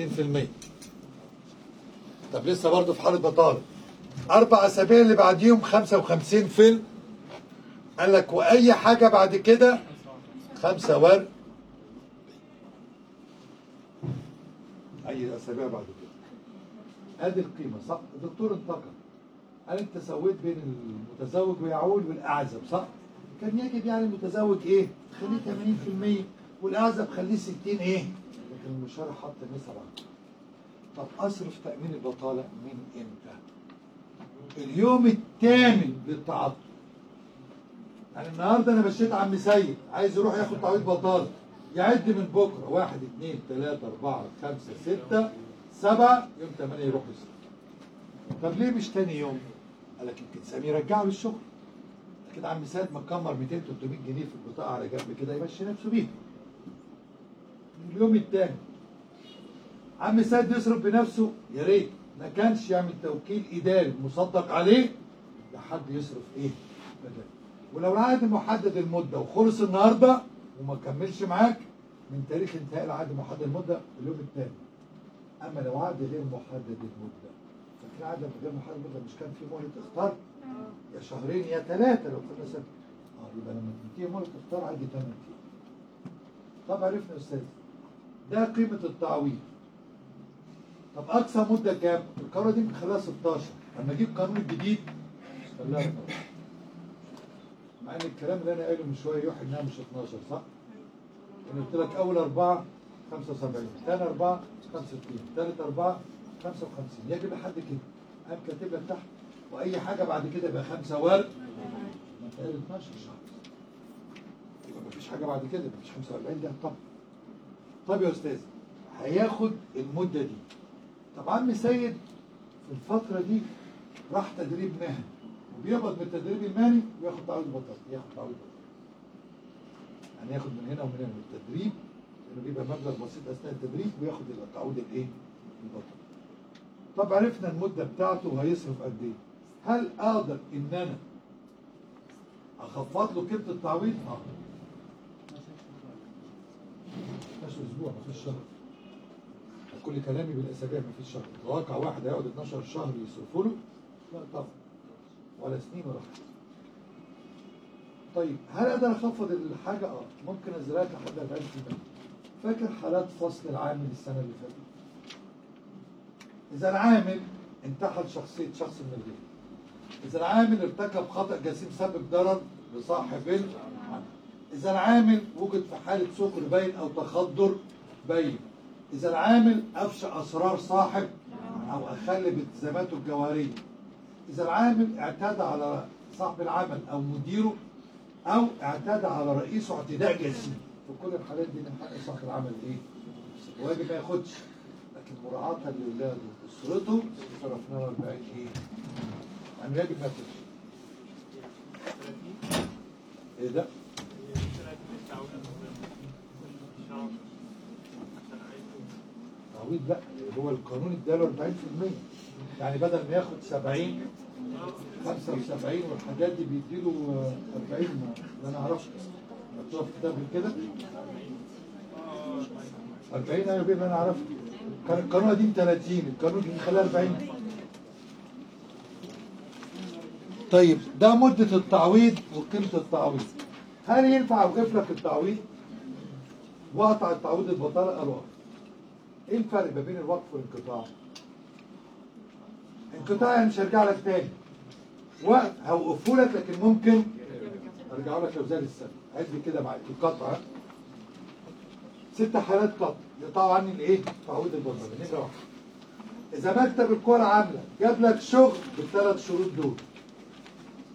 طب لسه برضه في حالة بطالة أربع أسابيع اللي بعديهم 55 فيلم قال لك وأي حاجة بعد كده خمسة ورق أي أسابيع بعد كده ادي القيمه صح الدكتور انتقد هل انت سويت بين المتزوج ويعول والاعزب صح كان يجب يعني المتزوج ايه خليه 80% والاعزب خليه 60 ايه لكن المشرع حط النسب على طب اصرف تامين البطاله من امتى اليوم الثامن للتعاطي يعني النهارده انا مشيت عم سيد عايز يروح ياخد تعويض بطاله يعد من بكره واحد اثنين ثلاثة أربعة خمسة ستة سبعة يوم ثمانية يروح يصرف طب ليه مش تاني يوم؟ قال لك يمكن سامي يرجعه للشغل كده عم سيد مكمر 200 300 جنيه في البطاقة على جنب كده يمشي نفسه بيها اليوم الثاني عم سيد يصرف بنفسه يا ريت ما كانش يعمل توكيل إداري مصدق عليه لحد يصرف إيه؟ بدل ولو العقد محدد المدة وخلص النهارده وما كملش معاك من تاريخ انتهاء العقد محدد المدة اليوم الثاني اما لو عقد غير محدد المدة فاكر عقد غير محدد المدة مش كان في مهلة اختار يا شهرين يا ثلاثة لو كنا سنة اه يبقى لما تنتهي مهلة اختار عندي 8 ايام طب عرفنا يا استاذ ده قيمة التعويض طب اقصى مدة كام؟ القرار دي بنخليها 16 لما اجيب قانون الجديد خليها 12 مع ان الكلام اللي انا قايله من شويه يوحي انها مش 12 صح؟ انا قلت لك اول اربعه 75 ثاني اربعه 65 ثالث اربعه 55 يجب لحد كده قام كاتب لك تحت واي حاجه بعد كده يبقى خمسه ورق ما انت قايل 12 شهر يبقى مفيش حاجه بعد كده مفيش 45 ده طب طب يا استاذ هياخد المده دي طب عم سيد في الفتره دي راح تدريب مهني وبيقبض من التدريب المهني وياخد تعويض بطاقه ياخد تعويض بطاقه يعني ياخد من هنا ومن هنا من التدريب لانه بيبقى مبلغ بسيط اثناء التدريب وياخد التعويض الايه؟ البطاقه. طب عرفنا المده بتاعته وهيصرف قد ايه؟ هل اقدر ان انا اخفض له قيمه التعويض؟ اه. مفيش اسبوع مفيش شهر. كل كلامي بالاسابيع مفيش شهر. واقع واحد هيقعد 12 شهر يصرفوا له؟ لا طبعا. ولا سنين ولا حاجه. طيب هل اقدر اخفض الحاجه؟ اه ممكن ازرعها لحد 40% فاكر حالات فصل العامل السنه اللي فاتت؟ اذا العامل انتحل شخصيه شخص من الغير اذا العامل ارتكب خطا جسيم سبب ضرر لصاحب العمل اذا العامل وجد في حاله سكر باين او تخدر باين اذا العامل افشى اسرار صاحب او اخل بالتزاماته الجوهريه اذا العامل اعتدى على صاحب العمل او مديره او اعتدى على رئيسه اعتداء جسيم في كل الحالات دي من حق صاحب العمل ايه؟ واجب ما ياخدش لكن مراعاة لاولاده واسرته صرفنا له 40 ايه؟ يعني يجب ما ياخدش ايه ده؟ تعويض لا هو القانون اداله 40% يعني بدل ما ياخد 70 75 والحاجات دي بيديله آه، 40 ما انا اعرفش مكتوب في كتاب كده 40 ايوه بيه انا عرفت كان القانون قديم 30 القانون الجديد خلاه 40 طيب ده مدة التعويض وقيمة التعويض هل ينفع اوقف لك التعويض واقطع التعويض البطالة قالوا آه. ايه الفرق ما بين الوقف والانقطاع؟ انقطاع يعني مش هرجع لك تاني وقت هوقفه لك لكن ممكن ارجع لك لو زاد السنه عد كده معايا القطع ها؟ ست حالات قطع يقطعوا عني الايه؟ تعويض البطاله نمره واحد اذا مكتب القوى العامله جاب لك شغل بالثلاث شروط دول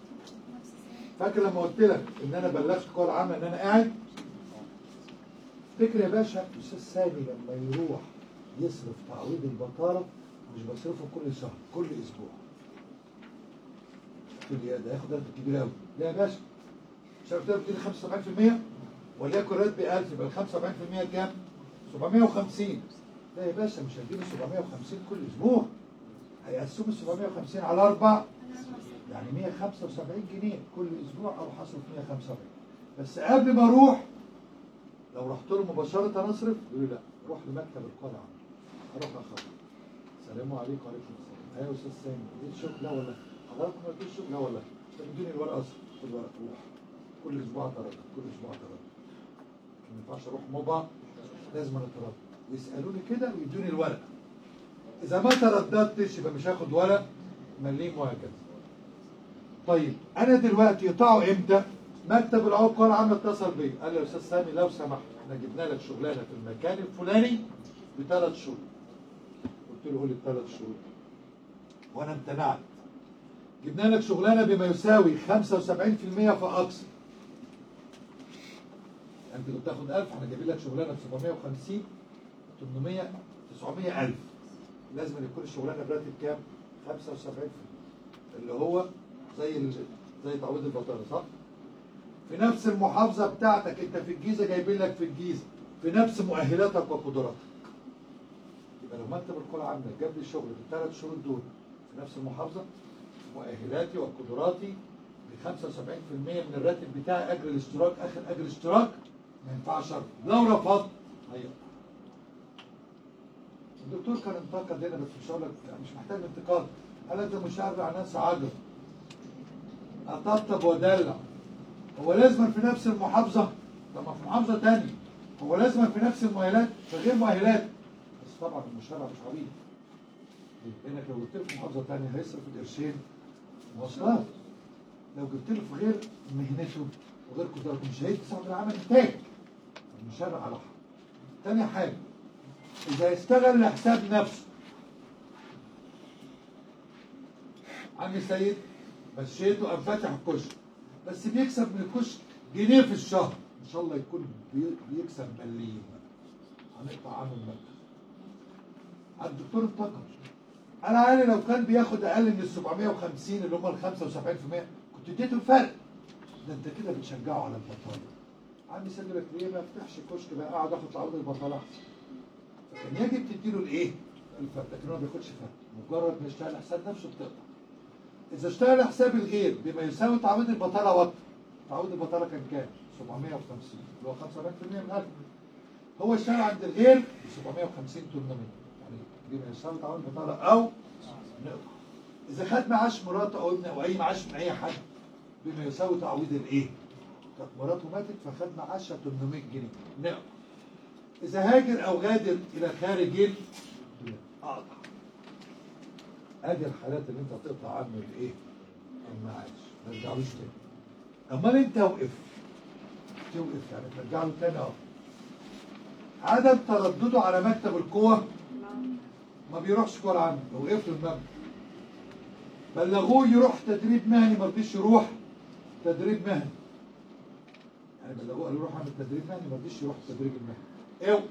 فاكر لما قلت لك ان انا بلغت القوى العامله ان انا قاعد افتكر يا باشا الاستاذ سامي لما يروح يصرف تعويض البطاله مش بصرفه كل شهر كل اسبوع تقول لي ده ياخد راتب كبير قوي لا يا باشا مش عارف تاخد 75% وليكن راتبي 1000 يبقى ال 75% كام؟ 750 لا يا باشا مش هديله 750 كل اسبوع هيقسموا ال 750 على اربع يعني 175 جنيه كل اسبوع او حصل 175 بس قبل ما اروح لو رحت له مباشرة اصرف يقول لي لا روح لمكتب القرعة اروح اخبر السلام عليكم وعليكم السلام ايوه يا استاذ سامي اديت شغل لا ولا حضرتك ما اديتش شغل لا ولا طب اديني الورقة اصرف خد الورقة روح كل اسبوع تردد كل اسبوع تردد ما ينفعش اروح مبا لازم أنا اتردد يسالوني كده ويدوني الورقة اذا ما ترددتش يبقى مش هاخد ولا مليم وهكذا طيب انا دلوقتي يقطعوا امتى مكتب العقار عم اتصل بيا قال لي يا استاذ سامي لو سمحت احنا جبنا لك شغلانه في المكان الفلاني بثلاث شهور قلت له قول لي بثلاث شهور وانا امتنعت جبنا لك شغلانه بما يساوي 75% فاكثر انت كنت تاخد 1000 احنا جايبين لك شغلانه ب 750 800 900 الف لازم يكون الشغلانه براتب كام 75% اللي هو زي ال- زي تعويض البطاله صح في نفس المحافظه بتاعتك انت في الجيزه جايبين لك في الجيزه في نفس مؤهلاتك وقدراتك يبقى لو مكتب القرى عندك جاب لي شغل بالثلاث شهور دول في نفس المحافظه مؤهلاتي وقدراتي ب 75% من الراتب بتاعي اجر الاشتراك اخر اجر اشتراك ما ينفعش ارفض لو رفضت هيقطع الدكتور كان انتقد هنا بس مش هقول لك مش محتاج انتقاد قال انت مشرع ناس عجب اطبطب ودلع هو لازم في نفس المحافظه طب ما في محافظه تانية هو لازم في نفس المؤهلات في غير مؤهلات بس طبعا المشرع مش عبيط لانك لو جبت له في محافظه تانية هيصرف القرشين مواصلات لو جبت له في غير مهنته وغير قدراته مش هيدي صاحب العمل انتاج المشرع على حق تاني حاجه اذا يشتغل لحساب نفسه عمي سيد مشيته قام فاتح الكشك بس بيكسب من الكشك جنيه في الشهر ان شاء الله يكون بي- بيكسب مليم هنقطع عنه المبلغ الدكتور انتقد انا عارف لو كان بياخد اقل من ال 750 اللي هم ال 75% كنت اديته الفرق ده انت كده بتشجعه على البطاله عمي سيد لك ليه ما افتحش كشك بقى اقعد اخد تعويض البطاله احسن فكان يجب تديله الايه؟ الفرق لكن هو ما بياخدش فرق مجرد ما يشتغل حساب نفسه بتقطع اذا اشتغل حساب الغير بما يساوي تعويض البطاله وقت تعويض البطاله كان كام 750 اللي هو 75% من 1000 هو اشتغل عند الغير ب 750 800 يعني بما يساوي تعويض البطاله او نقطع اذا خد معاش مراته او ابنه او اي معاش من اي حد بما يساوي تعويض الايه كانت مراته ماتت فخد معاشها 800 جنيه نقطع اذا هاجر او غادر الى خارج البلاد اقطع ادي الحالات اللي انت تقطع عنه الايه؟ المعاش ما ترجعلوش تاني. امال انت وقف توقف يعني ترجع له تاني اه. عدم تردده على مكتب القوة ما بيروحش كورة عنه لو وقف له المبنى بلغوه يروح تدريب مهني ما رضيش يروح تدريب مهني يعني بلغوه قالوا روح اعمل تدريب مهني ما رضيش يروح التدريب المهني اوقف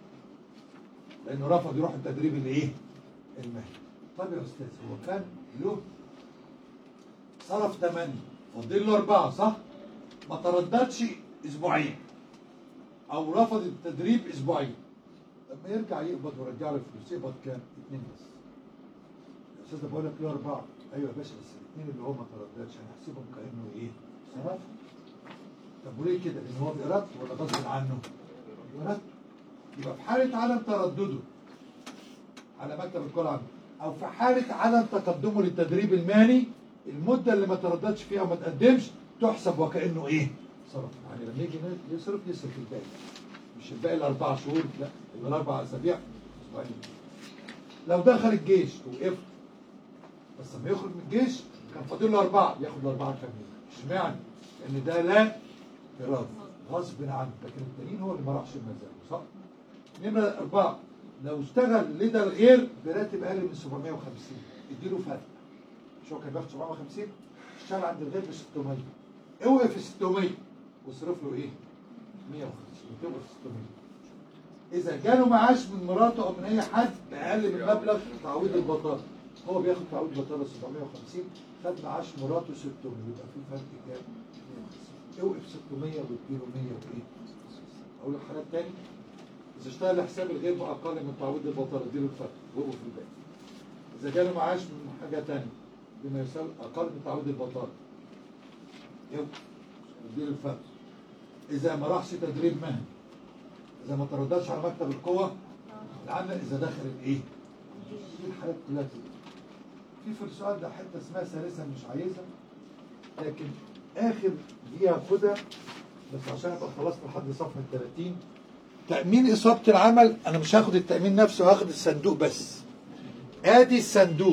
لانه رفض يروح التدريب الايه؟ المهني طب يا استاذ هو كان له صرف 8 فاضل له أربعة صح؟ ما ترددش أسبوعين أو رفض التدريب أسبوعين لما يرجع يقبض ويرجع له الفلوس يقبض كام؟ اتنين بس يا أستاذ ده بقول لك له أربعة أيوه يا باشا بس الاثنين اللي هو ما ترددش هنحسبهم كأنه إيه؟ صرف طب وليه كده؟ لأن هو بإرادته ولا غصب عنه؟ بإرادته يبقى في حالة عدم تردده على مكتب الكل عنده او في حاله عدم تقدمه للتدريب المهني المده اللي ما ترددش فيها وما تقدمش تحسب وكانه ايه؟ صرف يعني لما يجي يصرف يصرف الباقي مش الباقي الاربع شهور لا يبقى الاربع اسابيع اسبوعين لو دخل الجيش وقف بس لما يخرج من الجيش كان فاضل له اربعه ياخد الاربعه كاملين اشمعنى؟ لان ده لا اراده غصب عنه لكن التانيين هو اللي ما راحش بمزاجه صح؟ نمرة أربعة لو اشتغل لدى الغير براتب أقل من 750 اديله فرق مش هو كان بياخد 750 اشتغل عند الغير ب 600 اوقف 600 واصرف له ايه؟ 150 وتوقف 600 اذا جاله معاش من مراته او من اي حد اقل من مبلغ تعويض البطاله هو بياخد تعويض بطاله 750 خد معاش مراته 600 يبقى في فرق كام؟ 150 اوقف 600 واديله 100 وايه؟ اقول لك حاجات تاني اذا اشتغل حساب الغير باقل من تعويض البطاله اديله الفرق وقف الباقي اذا جاله معاش من حاجه تانية بما يساوي اقل من تعويض البطاله يوقف اديله الفرق اذا ما راحش تدريب مهني اذا ما ترددش على مكتب القوه العامه اذا دخل الايه دي الحالات كلها كده في في السؤال ده حته اسمها ثالثا مش عايزها لكن اخر دي هاخدها بس عشان ابقى خلصت لحد صفحه 30 تامين اصابه العمل انا مش هاخد التامين نفسه هاخد الصندوق بس ادي الصندوق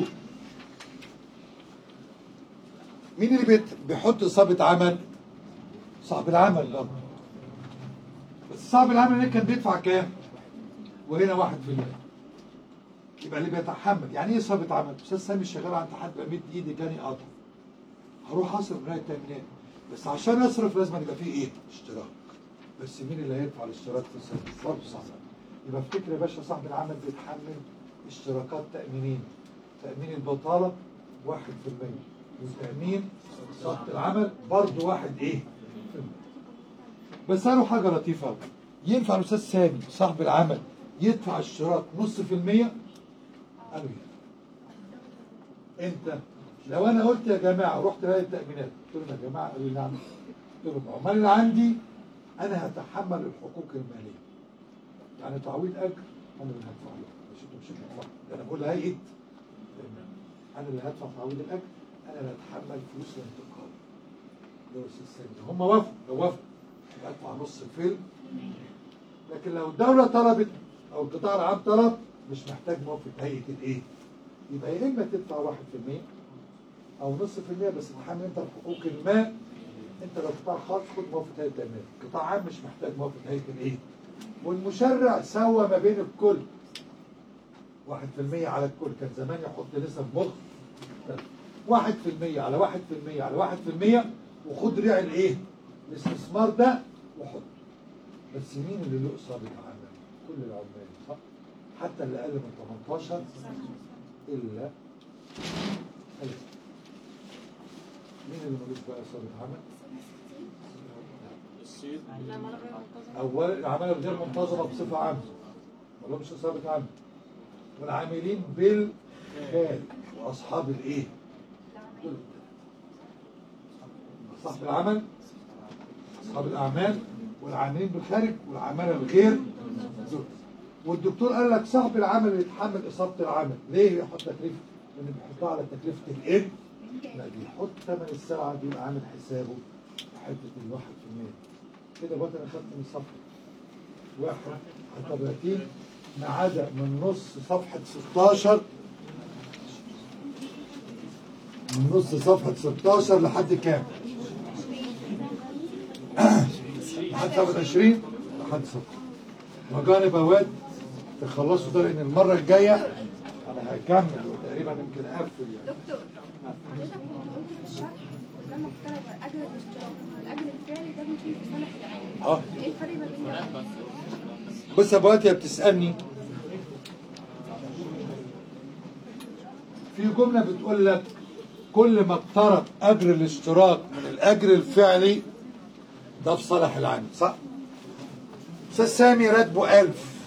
مين اللي بيت- بيحط اصابه عمل صاحب العمل برضه بس صاحب العمل هنا كان بيدفع كام وهنا واحد في المية يبقى اللي بيتحمل يعني ايه اصابه عمل استاذ سامي شغال عند حد بمد ايدي جاني قطع هروح اصرف من التامينات بس عشان اصرف لازم يبقى فيه ايه اشتراك بس مين اللي هيدفع الاشتراك في الصندوق برضه صاحب العمل يبقى افتكر يا باشا صاحب العمل بيتحمل اشتراكات تامينين تامين البطاله واحد في المية وتامين صاحب العمل برضه واحد ايه في المية. بس قالوا حاجة لطيفة أوي. ينفع الأستاذ سامي صاحب العمل يدفع اشتراك نص في المية؟ قالوا ينفع. أنت لو أنا قلت يا جماعة رحت لهيئة التأمينات قلت لهم يا جماعة قالوا لي نعم قلت لهم العمال اللي عندي أنا هتحمل الحقوق المالية يعني تعويض أجر أنا اللي هدفع له مش أنتوا مش هتدفعوا ده أنا بقول لهيئة أنا اللي هدفع تعويض الأجر أنا اللي هتحمل فلوس الانتقال ده الأستاذ سامي هم وافقوا لو وافقوا ادفع نص الفيلم لكن لو الدولة طلبت او القطاع العام طلب مش محتاج موافقة هيئة الايه؟ يبقى يا اما تدفع واحد في المية او نص في المية بس تحمل انت الحقوق الماء انت لو قطاع خاص خد موافقة هيئة التأمين قطاع عام مش محتاج موافقة هيئة الايه؟ والمشرع سوى ما بين الكل واحد في المية على الكل كان زمان يحط نسب مخ واحد في المية على واحد في المية على واحد في المية وخد ريع الايه؟ الاستثمار ده وحط بس مين اللي له اصابه عمل؟ كل العمال صح؟ حتى اللي اقل من 18 الا ثلاثة. مين اللي ملوش بقى اصابه عمل؟ الصيد اولا العماله الغير منتظمه بصفه عامه ما لهمش اصابه عمل والعاملين بالخارج واصحاب الايه؟ دول صاحب العمل اصحاب الاعمال والعاملين بالخارج والعماله الغير دول. والدكتور قال لك صاحب العمل اللي يتحمل اصابه العمل ليه يحط تكلفه؟ لان بيحطها على تكلفه الان لا بيحط ثمن الساعه بيبقى عامل حسابه في حته الواحد في المية كده بقى انا خدت من صفحه واحد على 30 ما عدا من نص صفحه 16 من نص صفحه 16 لحد كام؟ لحد صفحه 20 لحد صفحه مجانب اواد تخلصوا ده لان المره الجايه انا هكمل وتقريبا يمكن اقفل يعني دكتور حضرتك كنت قلت في الشرح قدامك ثلاث اجر الاشتراك الاجر الفعلي ده بيكون في صالح العين اه ايه الفرق ما بين ده بص يا بواتي بتسالني في جمله بتقول لك كل ما اقترب اجر الاشتراك من الاجر الفعلي ده في صالح العامل صح؟ استاذ سامي راتبه 1000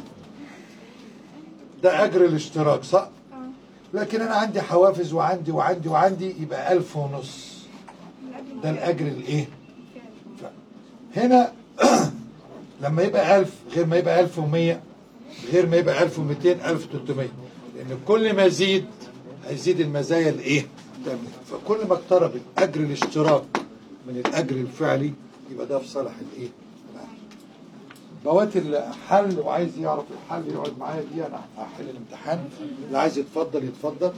ده اجر الاشتراك صح؟ لكن انا عندي حوافز وعندي وعندي وعندي يبقى ألف ونص ده الاجر الايه؟ هنا لما يبقى 1000 غير ما يبقى 1100 غير ما يبقى 1200 1300 لان كل ما يزيد هيزيد المزايا الايه؟ التأمين. فكل ما اقترب اجر الاشتراك من الاجر الفعلي يبقى ده في صالح الايه؟ العامل. بوات الحل وعايز يعرف الحل يقعد معايا دي انا هحل الامتحان اللي عايز يتفضل يتفضل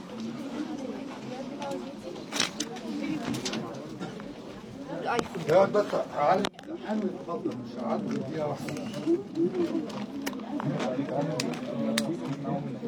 يقعد بس هعلم الامتحان ويتفضل مش هعلم دقيقه واحده